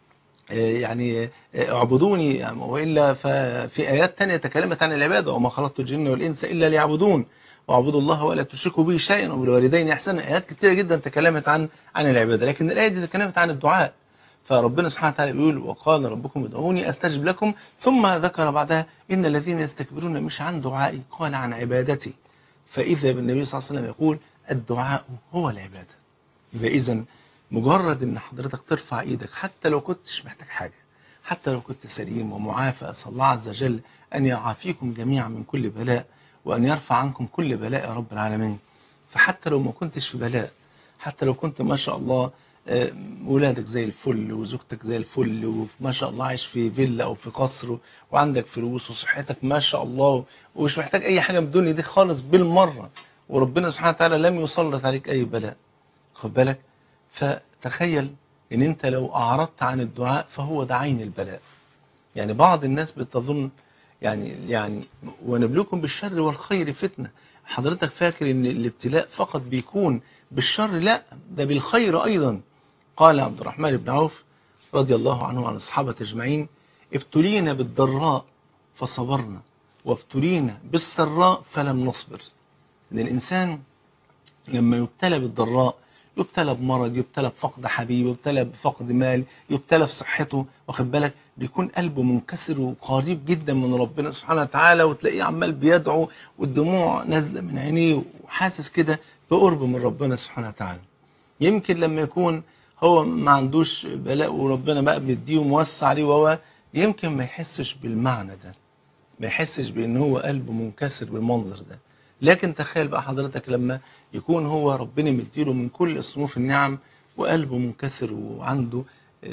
يعني اعبدوني وإلا ففي آيات تانية تكلمت عن العبادة وما خلقت الجن والإنس إلا ليعبدون واعبدوا الله ولا تشركوا به شيئا وبالوالدين احسانا ايات كثيره جدا تكلمت عن عن العباده لكن الايه دي تكلمت عن الدعاء فربنا سبحانه وتعالى بيقول وقال ربكم ادعوني استجب لكم ثم ذكر بعدها ان الذين يستكبرون مش عن دعائي قال عن عبادتي فاذا بالنبي صلى الله عليه وسلم يقول الدعاء هو العباده يبقى اذا مجرد ان حضرتك ترفع ايدك حتى لو كنتش محتاج حاجه حتى لو كنت سليم ومعافى اسال الله عز وجل ان يعافيكم جميعا من كل بلاء وأن يرفع عنكم كل بلاء يا رب العالمين فحتى لو ما كنتش في بلاء حتى لو كنت ما شاء الله ولادك زي الفل وزوجتك زي الفل وما شاء الله عايش في فيلا أو في قصر وعندك فلوس وصحتك ما شاء الله ومش محتاج أي حاجة من الدنيا دي خالص بالمرة وربنا سبحانه وتعالى لم يسلط عليك أي بلاء خد بالك فتخيل ان انت لو اعرضت عن الدعاء فهو ده عين البلاء يعني بعض الناس بتظن يعني يعني ونبلوكم بالشر والخير فتنة حضرتك فاكر ان الابتلاء فقط بيكون بالشر لا ده بالخير ايضا قال عبد الرحمن بن عوف رضي الله عنه وعن الصحابة اجمعين ابتلينا بالضراء فصبرنا وابتلينا بالسراء فلم نصبر ان الانسان لما يبتلى بالضراء يبتلى بمرض يبتلى بفقد حبيب يبتلى بفقد مال يبتلى بصحته واخد بالك بيكون قلبه منكسر وقريب جدا من ربنا سبحانه وتعالى وتلاقيه عمال بيدعو والدموع نازله من عينيه وحاسس كده بقرب من ربنا سبحانه وتعالى يمكن لما يكون هو ما عندوش بلاء وربنا بقى بيديه وموسع عليه وهو يمكن ما يحسش بالمعنى ده ما يحسش بان هو قلبه منكسر بالمنظر ده لكن تخيل بقى حضرتك لما يكون هو ربنا مديله من كل صنوف النعم وقلبه منكسر وعنده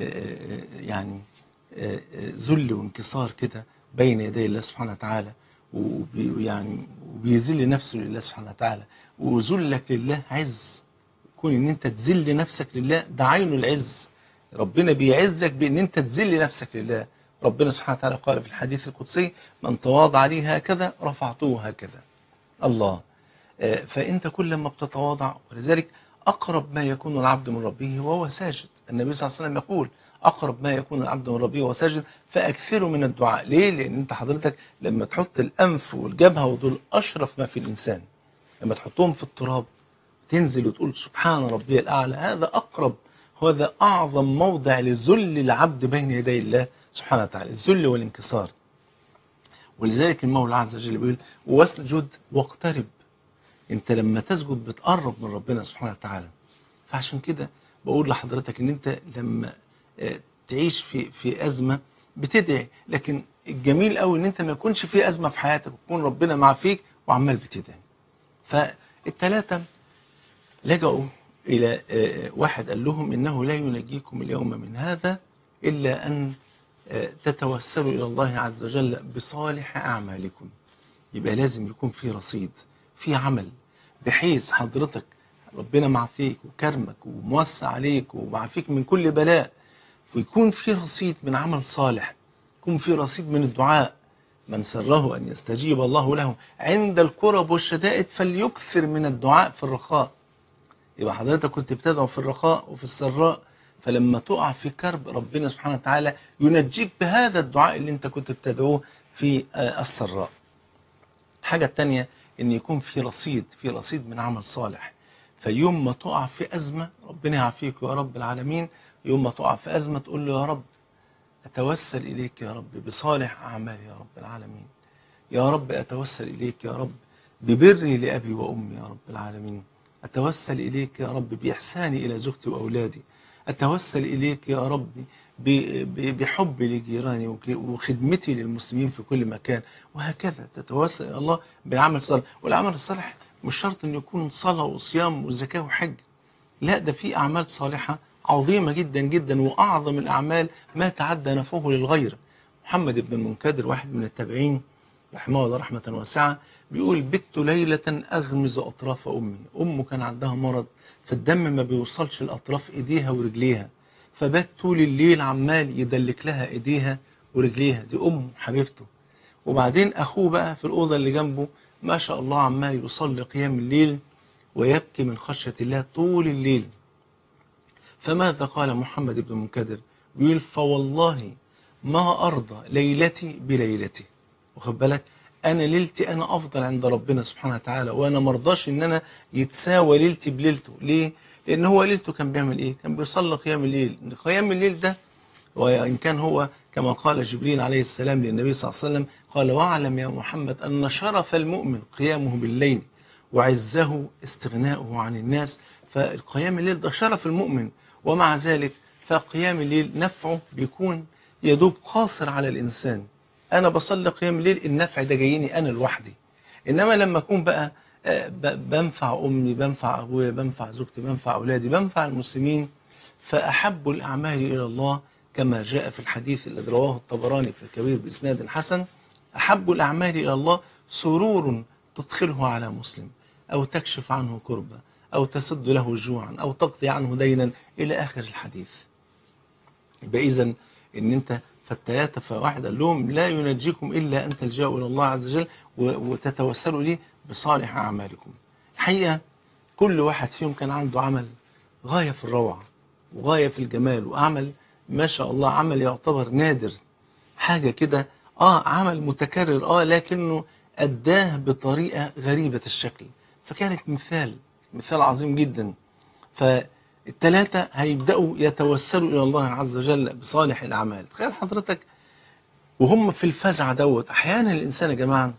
يعني ذل وانكسار كده بين يدي الله سبحانه وتعالى ويعني وبيذل نفسه لله سبحانه وتعالى وذلك لله عز كون ان انت تذل نفسك لله ده عين العز ربنا بيعزك بان انت تذل نفسك لله ربنا سبحانه وتعالى قال في الحديث القدسي من تواضع لي هكذا رفعته هكذا الله فأنت كل ما بتتواضع ولذلك أقرب ما يكون العبد من ربه وهو ساجد النبي صلى الله عليه وسلم يقول أقرب ما يكون العبد من ربه وهو ساجد فأكثروا من الدعاء ليه؟ لأن أنت حضرتك لما تحط الأنف والجبهة ودول أشرف ما في الإنسان لما تحطهم في التراب تنزل وتقول سبحان ربي الأعلى هذا أقرب هذا أعظم موضع لذل العبد بين يدي الله سبحانه وتعالى الذل والانكسار ولذلك المولى عز وجل بيقول واسجد واقترب انت لما تسجد بتقرب من ربنا سبحانه وتعالى فعشان كده بقول لحضرتك ان انت لما آه، تعيش في في ازمه بتدعي لكن الجميل قوي ان انت ما يكونش في ازمه في حياتك ويكون ربنا مع فيك وعمال بتدعي فالثلاثه لجأوا الى آه، واحد قال لهم انه لا ينجيكم اليوم من هذا الا ان آه، تتوسلوا الى الله عز وجل بصالح اعمالكم يبقى لازم يكون في رصيد في عمل بحيث حضرتك ربنا معافيك وكرمك وموسع عليك ومعافيك من كل بلاء ويكون في رصيد من عمل صالح يكون في رصيد من الدعاء من سره أن يستجيب الله له عند الكرب والشدائد فليكثر من الدعاء في الرخاء يبقى حضرتك كنت بتدعو في الرخاء وفي السراء فلما تقع في كرب ربنا سبحانه وتعالى ينجيك بهذا الدعاء اللي انت كنت بتدعوه في آه، السراء الحاجة التانية ان يكون في رصيد في رصيد من عمل صالح فيوم ما تقع في أزمة ربنا يعافيك يا رب العالمين يوم ما تقع في أزمة تقول له يا رب أتوسل إليك يا رب بصالح أعمالي يا رب العالمين يا رب أتوسل إليك يا رب ببري لأبي وأمي يا رب العالمين أتوسل إليك يا رب بإحساني إلى زوجتي وأولادي أتوسل إليك يا رب ب- ب- بحبي لجيراني وك- وخدمتي للمسلمين في كل مكان وهكذا تتوسل إلى الله بالعمل الصالح والعمل الصالح مش شرط أن يكون صلاة وصيام وزكاة وحج لا ده في أعمال صالحة عظيمة جدا جدا وأعظم الأعمال ما تعدى نفعه للغير محمد بن المنكدر واحد من التابعين رحمه الله رحمة واسعة بيقول بت ليلة أغمز أطراف أمي أمه كان عندها مرض فالدم ما بيوصلش لأطراف إيديها ورجليها فبات طول الليل عمال يدلك لها إيديها ورجليها دي أم حبيبته وبعدين أخوه بقى في الأوضة اللي جنبه ما شاء الله عمال يصلي قيام الليل ويبكي من خشية الله طول الليل فماذا قال محمد بن منكدر بيقول فوالله ما أرضى ليلتي بليلتي واخد بالك أنا ليلتي أنا أفضل عند ربنا سبحانه وتعالى وأنا مرضاش إن أنا يتساوى ليلتي بليلته ليه؟ لأن هو ليلته كان بيعمل إيه؟ كان بيصلي قيام الليل قيام الليل ده وإن كان هو كما قال جبريل عليه السلام للنبي صلى الله عليه وسلم قال واعلم يا محمد أن شرف المؤمن قيامه بالليل وعزه استغناؤه عن الناس فالقيام الليل ده شرف المؤمن ومع ذلك فقيام الليل نفعه بيكون يدوب قاصر على الإنسان أنا بصلي قيام الليل النفع ده جايني أنا لوحدي إنما لما أكون بقى آه، ب- بنفع أمي بنفع أبويا بنفع زوجتي بنفع أولادي بنفع المسلمين فأحب الأعمال إلى الله كما جاء في الحديث الذي رواه الطبراني في الكبير بإسناد حسن أحب الأعمال إلى الله سرور تدخله على مسلم أو تكشف عنه كربة أو تسد له جوعا أو تقضي عنه دينا إلى آخر الحديث يبقى إذا إن أنت فالتلاتة فواحد قال لهم لا ينجيكم إلا أن تلجأوا إلى الله عز وجل و- وتتوسلوا ليه بصالح أعمالكم الحقيقة كل واحد فيهم كان عنده عمل غاية في الروعة وغاية في الجمال وعمل ما شاء الله عمل يعتبر نادر حاجة كده آه عمل متكرر آه لكنه أداه بطريقة غريبة الشكل فكانت مثال مثال عظيم جدا فالتلاتة هيبدأوا يتوسلوا إلى الله عز وجل بصالح الأعمال تخيل حضرتك وهم في الفزع دوت أحيانا الإنسان يا جماعة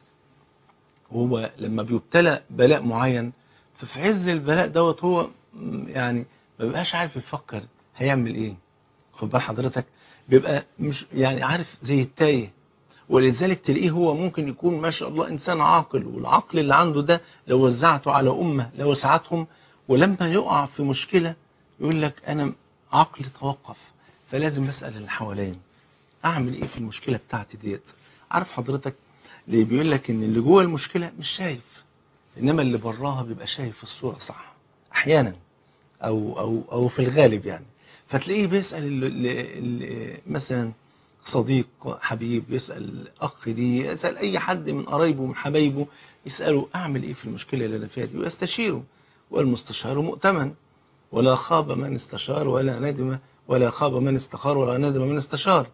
هو لما بيبتلى بلاء معين ففي عز البلاء دوت هو م- يعني ما بيبقاش عارف يفكر هيعمل ايه خد بال حضرتك بيبقى مش يعني عارف زي التايه ولذلك تلاقيه هو ممكن يكون ما شاء الله انسان عاقل والعقل اللي عنده ده لو وزعته على امه لو وسعتهم ولما يقع في مشكله يقول لك انا عقلي توقف فلازم اسال اللي حوالين اعمل ايه في المشكله بتاعتي ديت عارف حضرتك اللي بيقول لك ان اللي جوه المشكله مش شايف انما اللي براها بيبقى شايف الصوره صح احيانا او او او في الغالب يعني فتلاقيه بيسال ال- ال- ال- مثلا صديق حبيب يسال اخ ليه يسال اي حد من قرايبه ومن حبايبه يساله اعمل ايه في المشكله اللي انا فيها دي ويستشيره والمستشار مؤتمن ولا خاب من استشار ولا ندم ولا خاب من استخار ولا ندم من استشار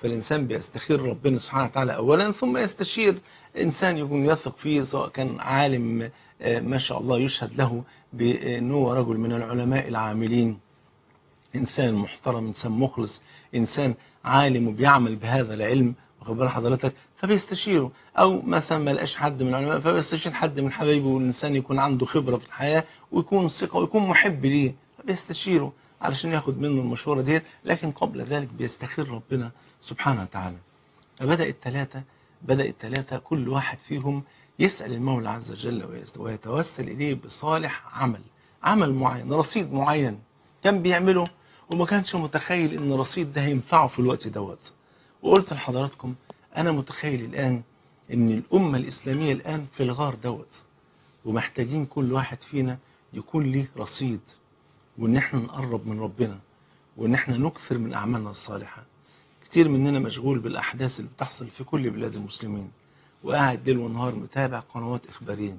فالإنسان بيستخير ربنا سبحانه وتعالى أولا ثم يستشير إنسان يكون يثق فيه سواء كان عالم آه، ما شاء الله يشهد له بأنه هو رجل من العلماء العاملين إنسان محترم إنسان مخلص إنسان عالم وبيعمل بهذا العلم واخد بال حضرتك فبيستشيره أو مثلا ما لقاش حد من العلماء فبيستشير حد من حبايبه والإنسان يكون عنده خبرة في الحياة ويكون ثقة ويكون محب ليه فبيستشيره علشان ياخد منه المشورة ديت لكن قبل ذلك بيستخير ربنا سبحانه وتعالى فبدأ الثلاثة بدأ الثلاثة كل واحد فيهم يسأل المولى عز وجل ويست- ويتوسل إليه بصالح عمل عمل معين رصيد معين كان بيعمله وما كانش متخيل ان الرصيد ده هينفعه في الوقت دوت وقلت لحضراتكم انا متخيل الان ان الامة الاسلامية الان في الغار دوت ومحتاجين كل واحد فينا يكون ليه رصيد وان احنا نقرب من ربنا وان احنا نكثر من اعمالنا الصالحة كتير مننا مشغول بالاحداث اللي بتحصل في كل بلاد المسلمين وقاعد ليل ونهار متابع قنوات اخباريه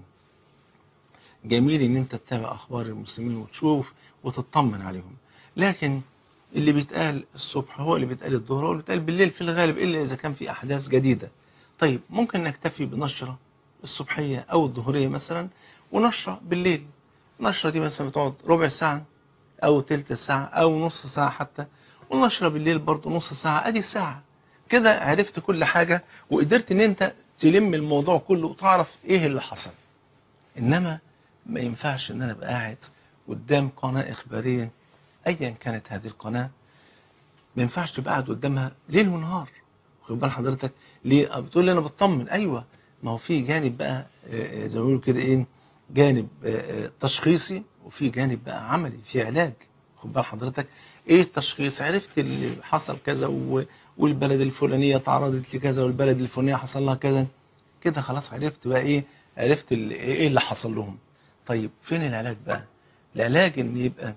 جميل ان انت تتابع اخبار المسلمين وتشوف وتطمن عليهم لكن اللي بيتقال الصبح هو اللي بيتقال الظهر هو اللي بيتقال بالليل في الغالب الا اذا كان في احداث جديده طيب ممكن نكتفي بنشره الصبحيه او الظهريه مثلا ونشره بالليل النشره دي مثلا بتقعد ربع ساعه او تلت ساعه او نص ساعه حتى والنشره بالليل برضه نص ساعه ادي ساعه كده عرفت كل حاجه وقدرت ان انت تلم الموضوع كله وتعرف ايه اللي حصل انما ما ينفعش ان انا ابقى قاعد قدام قناه اخباريه ايا كانت هذه القناه ما ينفعش تبقى قاعد قدامها ليل ونهار واخد بال حضرتك ليه بتقول لي انا بطمن ايوه ما هو في جانب بقى آه، آه، زي ما بيقولوا كده ايه جانب آه، آه، تشخيصي وفي جانب بقى عملي في علاج خد بال حضرتك ايه التشخيص عرفت اللي حصل كذا و- والبلد الفلانيه تعرضت لكذا والبلد الفلانيه حصل لها كذا كده خلاص عرفت بقى ايه عرفت ال- ايه اللي حصل لهم طيب فين العلاج بقى العلاج ان يبقى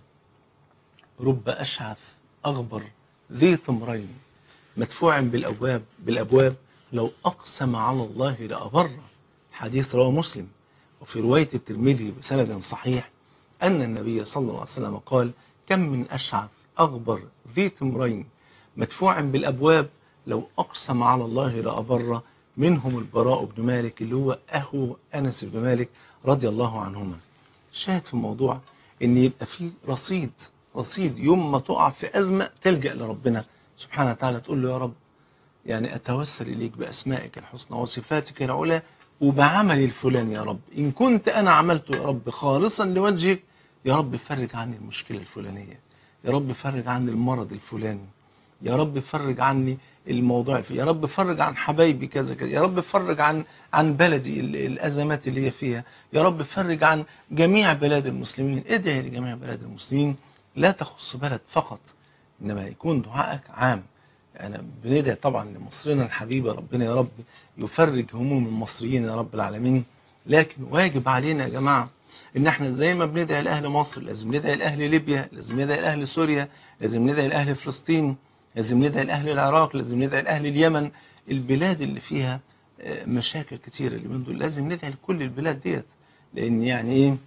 رب اشعث اغبر ذي طمرين مدفوع بالابواب بالابواب لو اقسم على الله لابر حديث رواه مسلم وفي روايه الترمذي بسند صحيح ان النبي صلى الله عليه وسلم قال كم من اشعث اغبر ذي طمرين مدفوع بالابواب لو اقسم على الله لابر منهم البراء بن مالك اللي هو اخو انس بن مالك رضي الله عنهما الشاهد في الموضوع ان يبقى في رصيد رصيد يوم ما تقع في ازمه تلجا لربنا سبحانه وتعالى تقول له يا رب يعني اتوسل اليك باسمائك الحسنى وصفاتك العلى وبعملي الفلاني يا رب ان كنت انا عملته يا رب خالصا لوجهك يا رب فرج عني المشكله الفلانيه يا رب فرج عني المرض الفلاني يا رب فرج عني الموضوع الفلاني. يا رب فرج عن حبايبي كذا كذا يا رب فرج عن عن بلدي ال- الازمات اللي هي فيها يا رب فرج عن جميع بلاد المسلمين ادعي لجميع بلاد المسلمين لا تخص بلد فقط انما يكون دعائك عام انا بندعي طبعا لمصرنا الحبيبه ربنا يا رب يفرج هموم المصريين يا رب العالمين لكن واجب علينا يا جماعه ان احنا زي ما بندعي لاهل مصر لازم ندعي لاهل ليبيا لازم ندعي لاهل سوريا لازم ندعي لاهل فلسطين لازم ندعي لاهل العراق لازم ندعي لاهل اليمن البلاد اللي فيها آه، مشاكل كتيره اللي من دول لازم ندعي لكل البلاد ديت لان يعني ايه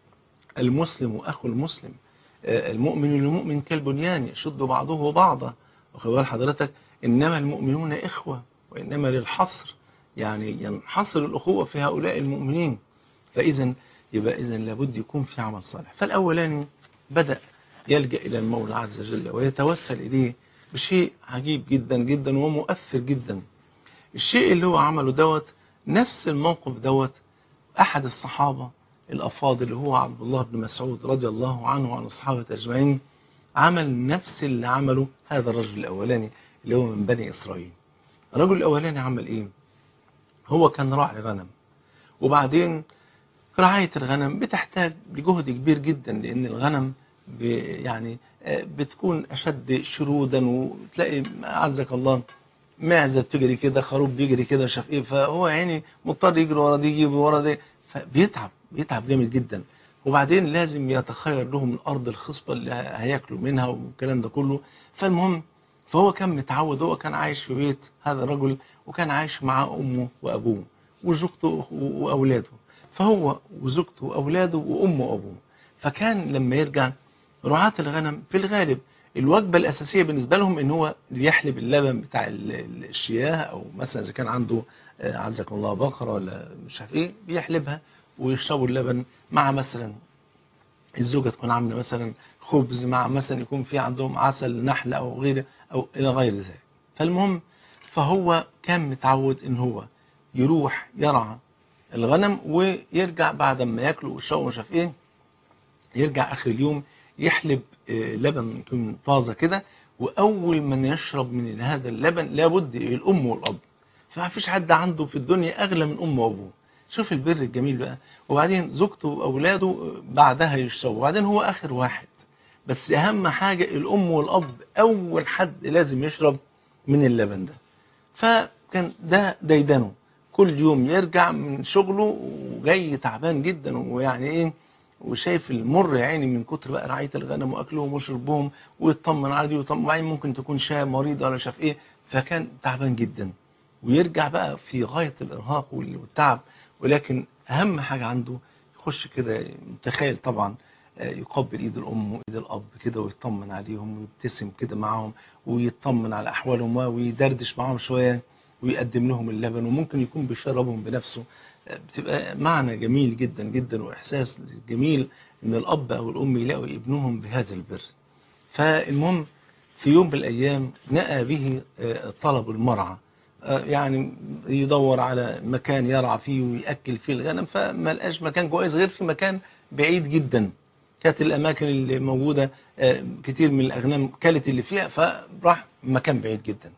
المسلم اخو المسلم آه، المؤمن للمؤمن كالبنيان يشد بعضه بعضا واخد بال حضرتك انما المؤمنون اخوه وانما للحصر يعني ينحصر الاخوه في هؤلاء المؤمنين فاذا يبقى اذا لابد يكون في عمل صالح فالاولاني بدا يلجا الى المولى عز وجل ويتوسل اليه بشيء عجيب جدا جدا ومؤثر جدا الشيء اللي هو عمله دوت نفس الموقف دوت احد الصحابه الافاضل اللي هو عبد الله بن مسعود رضي الله عنه وعن الصحابه اجمعين عمل نفس اللي عمله هذا الرجل الاولاني اللي هو من بني اسرائيل الرجل الاولاني عمل ايه هو كان راعي غنم وبعدين رعاية الغنم بتحتاج لجهد كبير جدا لأن الغنم ب- يعني آه، بتكون أشد شرودا وتلاقي أعزك الله معزة بتجري كده خروف بيجري كده شاف ايه فهو يعني مضطر يجري ورا دي يجيب ورا دي فبيتعب بيتعب جامد جدا وبعدين لازم يتخير لهم الارض الخصبه اللي هياكلوا منها والكلام ده كله فالمهم فهو كان متعود هو كان عايش في بيت هذا الرجل وكان عايش مع امه وابوه وزوجته واولاده فهو وزوجته واولاده وامه وابوه فكان لما يرجع رعاة الغنم في الغالب الوجبة الأساسية بالنسبة لهم إن هو يحلب اللبن بتاع ال- ال- الشياه أو مثلا إذا كان عنده آه، عزكم الله بقرة ولا مش عارف إيه بيحلبها ويشربوا اللبن مع مثلا الزوجة تكون عاملة مثلا خبز مع مثلا يكون في عندهم عسل نحل أو غيره أو إلى غير ذلك فالمهم فهو كان متعود إن هو يروح يرعى الغنم ويرجع بعد ما ياكلوا ويشربوا مش عارف إيه يرجع آخر اليوم يحلب آه، لبن يكون طازة كده وأول من يشرب من هذا اللبن لابد الأم والأب فما فيش حد عنده في الدنيا أغلى من أمه وأبوه شوف البر الجميل بقى وبعدين زوجته وأولاده بعدها يشربوا وبعدين هو آخر واحد بس أهم حاجة الأم والأب أول حد لازم يشرب من اللبن ده فكان ده ديدنه كل يوم يرجع من شغله وجاي تعبان جدا ويعني ايه وشايف المر يا عيني من كتر بقى رعايه الغنم واكلهم وشربهم ويطمن على دي ويطمن وبعدين ممكن تكون شاه مريضه ولا شاف ايه فكان تعبان جدا ويرجع بقى في غايه الارهاق وال- والتعب ولكن اهم حاجه عنده يخش كده متخيل طبعا آه، يقبل ايد الام وايد الاب كده ويطمن عليهم ويبتسم كده معاهم ويطمن على احوالهم ويدردش معاهم شويه ويقدم لهم اللبن وممكن يكون بيشربهم بنفسه آه، بتبقى معنى جميل جدا جدا واحساس جميل ان الاب او الام يلاقوا ابنهم بهذا البر فالمهم في يوم من الايام نأى به آه، طلب المرعى آه، يعني يدور على مكان يرعى فيه ويأكل فيه الغنم فما لقاش مكان كويس غير في مكان بعيد جدا كانت الأماكن اللي موجودة آه، كتير من الأغنام كلت اللي فيها فراح مكان بعيد جدا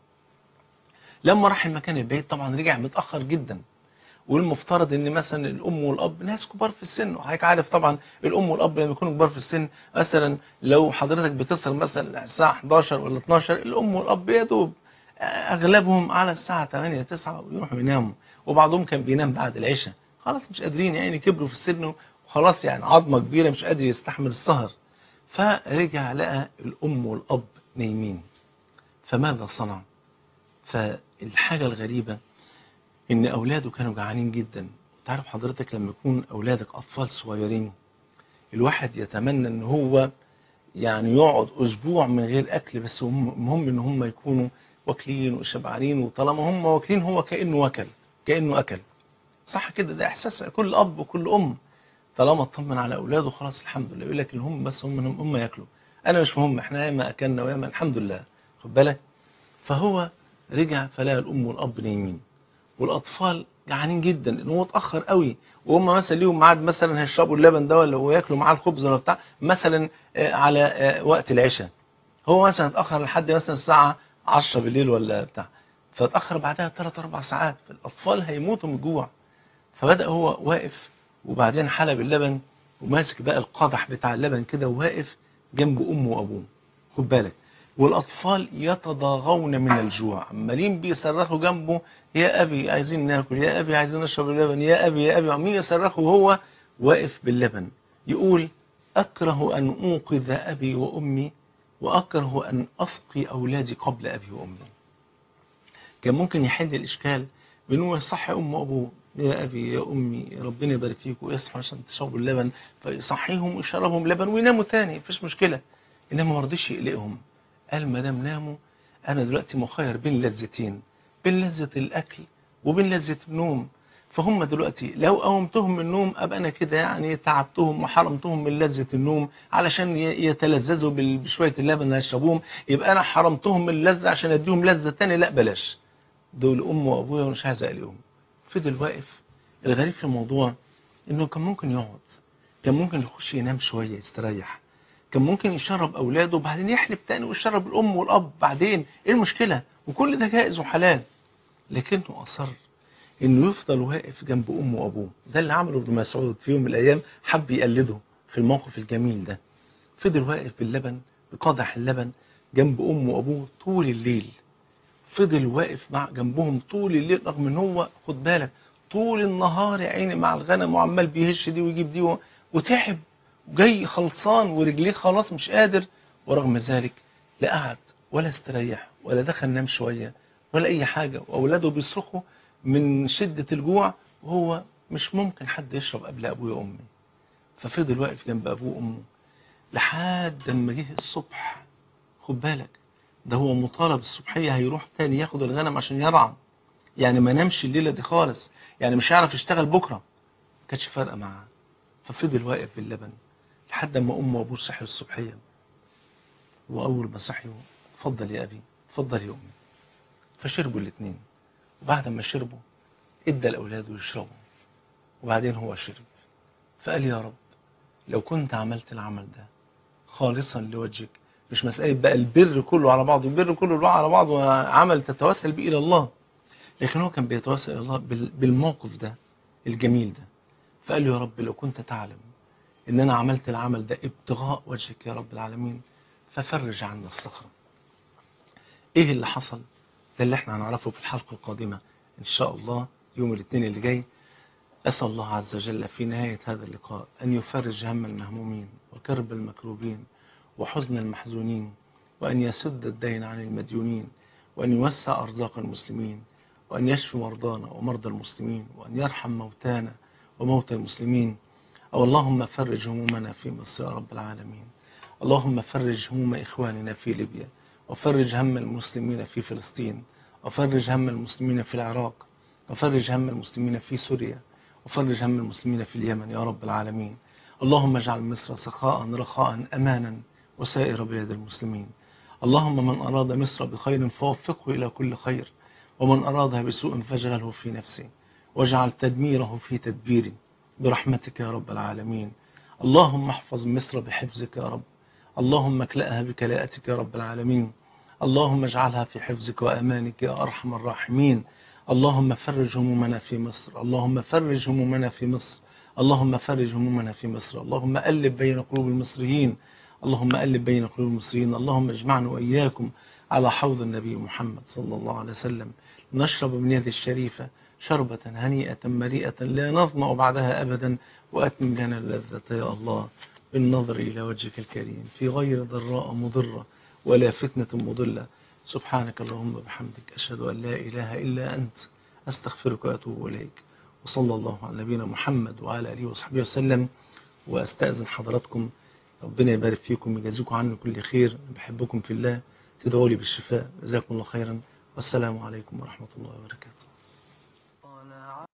لما راح المكان البعيد طبعا رجع متأخر جدا والمفترض ان مثلا الام والاب ناس كبار في السن وحضرتك عارف طبعا الام والاب لما يكونوا كبار في السن مثلا لو حضرتك بتصل مثلا الساعه 11 ولا 12 الام والاب يا دوب اغلبهم على الساعه 8 9 ويروحوا يناموا وبعضهم كان بينام بعد العشاء خلاص مش قادرين يعني كبروا في السن وخلاص يعني عظمه كبيره مش قادر يستحمل السهر فرجع لقى الام والاب نايمين فماذا صنع فالحاجه الغريبه ان اولاده كانوا جعانين جدا تعرف حضرتك لما يكون اولادك اطفال صغيرين الواحد يتمنى ان هو يعني يقعد اسبوع من غير اكل بس هم- المهم ان هم يكونوا واكلين وشبعانين وطالما هم واكلين هو كانه وكل كانه اكل صح كده ده احساس كل اب وكل ام طالما اطمن على اولاده خلاص الحمد لله يقول لك هم بس هم هم ياكلوا انا مش مهم احنا ياما اكلنا وياما الحمد لله خد بالك فهو رجع فلقى الام والاب نايمين والاطفال جعانين جدا لان هو اتاخر قوي وهم مثلا ليهم ميعاد مثلا هيشربوا اللبن ده ولا وياكلوا معاه الخبز ولا بتاع مثلا آه، على آه، وقت العشاء هو مثلا اتاخر لحد مثلا الساعه 10 بالليل ولا بتاع فاتاخر بعدها 3 4 ساعات فالاطفال هيموتوا من الجوع فبدا هو واقف وبعدين حلب اللبن وماسك بقى القدح بتاع اللبن كده وواقف جنب امه وابوه خد بالك والاطفال يتضاغون من الجوع عمالين بيصرخوا جنبه يا ابي عايزين ناكل يا ابي عايزين نشرب اللبن يا ابي يا ابي عمالين يصرخوا وهو واقف باللبن يقول اكره ان انقذ ابي وامي واكره ان اسقي اولادي قبل ابي وامي كان ممكن يحل الاشكال بانه يصحي امه وابوه يا ابي يا امي ربنا يبارك فيكم ويصحوا عشان تشربوا اللبن فيصحيهم ويشربهم لبن ويناموا تاني مفيش مشكله انما ما رضيش يقلقهم قال ما دام ناموا انا دلوقتي مخير بين لذتين بين لذه الاكل وبين لذه النوم فهم دلوقتي لو قومتهم من النوم ابقى انا كده يعني تعبتهم وحرمتهم من لذه النوم علشان ي- يتلذذوا بال- بشويه اللبن اللي هيشربوهم يبقى انا حرمتهم من اللذه عشان اديهم لذه تاني لا بلاش دول امي وابويا ومش عايز اقلقهم فضل واقف الغريب في الموضوع انه كان ممكن يقعد كان ممكن يخش ينام شويه يستريح كان ممكن يشرب اولاده وبعدين يحلب تاني ويشرب الام والاب بعدين ايه المشكله وكل ده جائز وحلال لكنه اصر انه يفضل واقف جنب امه وابوه ده اللي عمله ابن مسعود في يوم من الايام حب يقلده في الموقف الجميل ده فضل واقف باللبن بقدح اللبن جنب امه وابوه طول الليل فضل واقف مع جنبهم طول الليل رغم ان هو خد بالك طول النهار يا عيني مع الغنم وعمال بيهش دي ويجيب دي و- وتعب وجاي خلصان ورجليه خلاص مش قادر ورغم ذلك لا قعد ولا استريح ولا دخل نام شويه ولا اي حاجه واولاده بيصرخوا من شده الجوع وهو مش ممكن حد يشرب قبل ابويا وامي ففضل واقف جنب ابوه وامه لحد ما جه الصبح خد بالك ده هو مطالب الصبحية هيروح تاني ياخد الغنم عشان يرعى يعني ما نامش الليلة دي خالص يعني مش هيعرف يشتغل بكرة ما كانتش فارقة معاه ففضل واقف باللبن لحد ما امه وابوه صحيوا الصبحية واول ما صحيوا اتفضل يا ابي اتفضل يا امي فشربوا الاثنين وبعد ما شربوا ادى لاولاده يشربوا وبعدين هو شرب فقال يا رب لو كنت عملت العمل ده خالصا لوجهك مش مسألة بقى البر كله على بعضه البر كله على بعضه عمل تتوسل به إلى الله لكن هو كان بيتوسل إلى الله بال- بالموقف ده الجميل ده فقال له يا رب لو كنت تعلم إن أنا عملت العمل ده ابتغاء وجهك يا رب العالمين ففرج عنا الصخرة إيه اللي حصل ده اللي احنا هنعرفه في الحلقة القادمة إن شاء الله يوم الاثنين اللي جاي أسأل الله عز وجل في نهاية هذا اللقاء أن يفرج هم المهمومين وكرب المكروبين وحزن المحزونين وأن يسد الدين عن المديونين وأن يوسع أرزاق المسلمين وأن يشفي مرضانا ومرضى المسلمين وأن يرحم موتانا وموتى المسلمين أو اللهم فرج همومنا في مصر يا رب العالمين اللهم فرج هموم إخواننا في ليبيا وفرج هم المسلمين في فلسطين وفرج هم المسلمين في العراق وفرج هم المسلمين في سوريا وفرج هم المسلمين في اليمن يا رب العالمين اللهم اجعل مصر سخاء رخاء أمانا وسائر بلاد المسلمين اللهم من أراد مصر بخير فوفقه إلى كل خير ومن أرادها بسوء فاجعله في نفسه واجعل تدميره في تدبيره برحمتك يا رب العالمين اللهم احفظ مصر بحفظك يا رب اللهم اكلأها بكلاءتك يا رب العالمين اللهم اجعلها في حفظك وأمانك يا أرحم الراحمين اللهم فرج همومنا في مصر اللهم فرج همومنا في مصر اللهم فرج همومنا في مصر اللهم ألف بين قلوب المصريين اللهم ألف بين قلوب المصريين اللهم اجمعنا وإياكم على حوض النبي محمد صلى الله عليه وسلم نشرب من يده الشريفة شربة هنيئة مريئة لا نظمأ بعدها أبدا وأتمم لنا اللذة يا الله بالنظر إلى وجهك الكريم في غير ضراء مضرة ولا فتنة مضلة سبحانك اللهم وبحمدك أشهد أن لا إله إلا أنت أستغفرك وأتوب إليك وصلى الله على نبينا محمد وعلى آله وصحبه وسلم وأستأذن حضراتكم ربنا يبارك فيكم ويجازيكم عني كل خير بحبكم في الله تدعوا لي بالشفاء جزاكم الله خيرا والسلام عليكم ورحمة الله وبركاته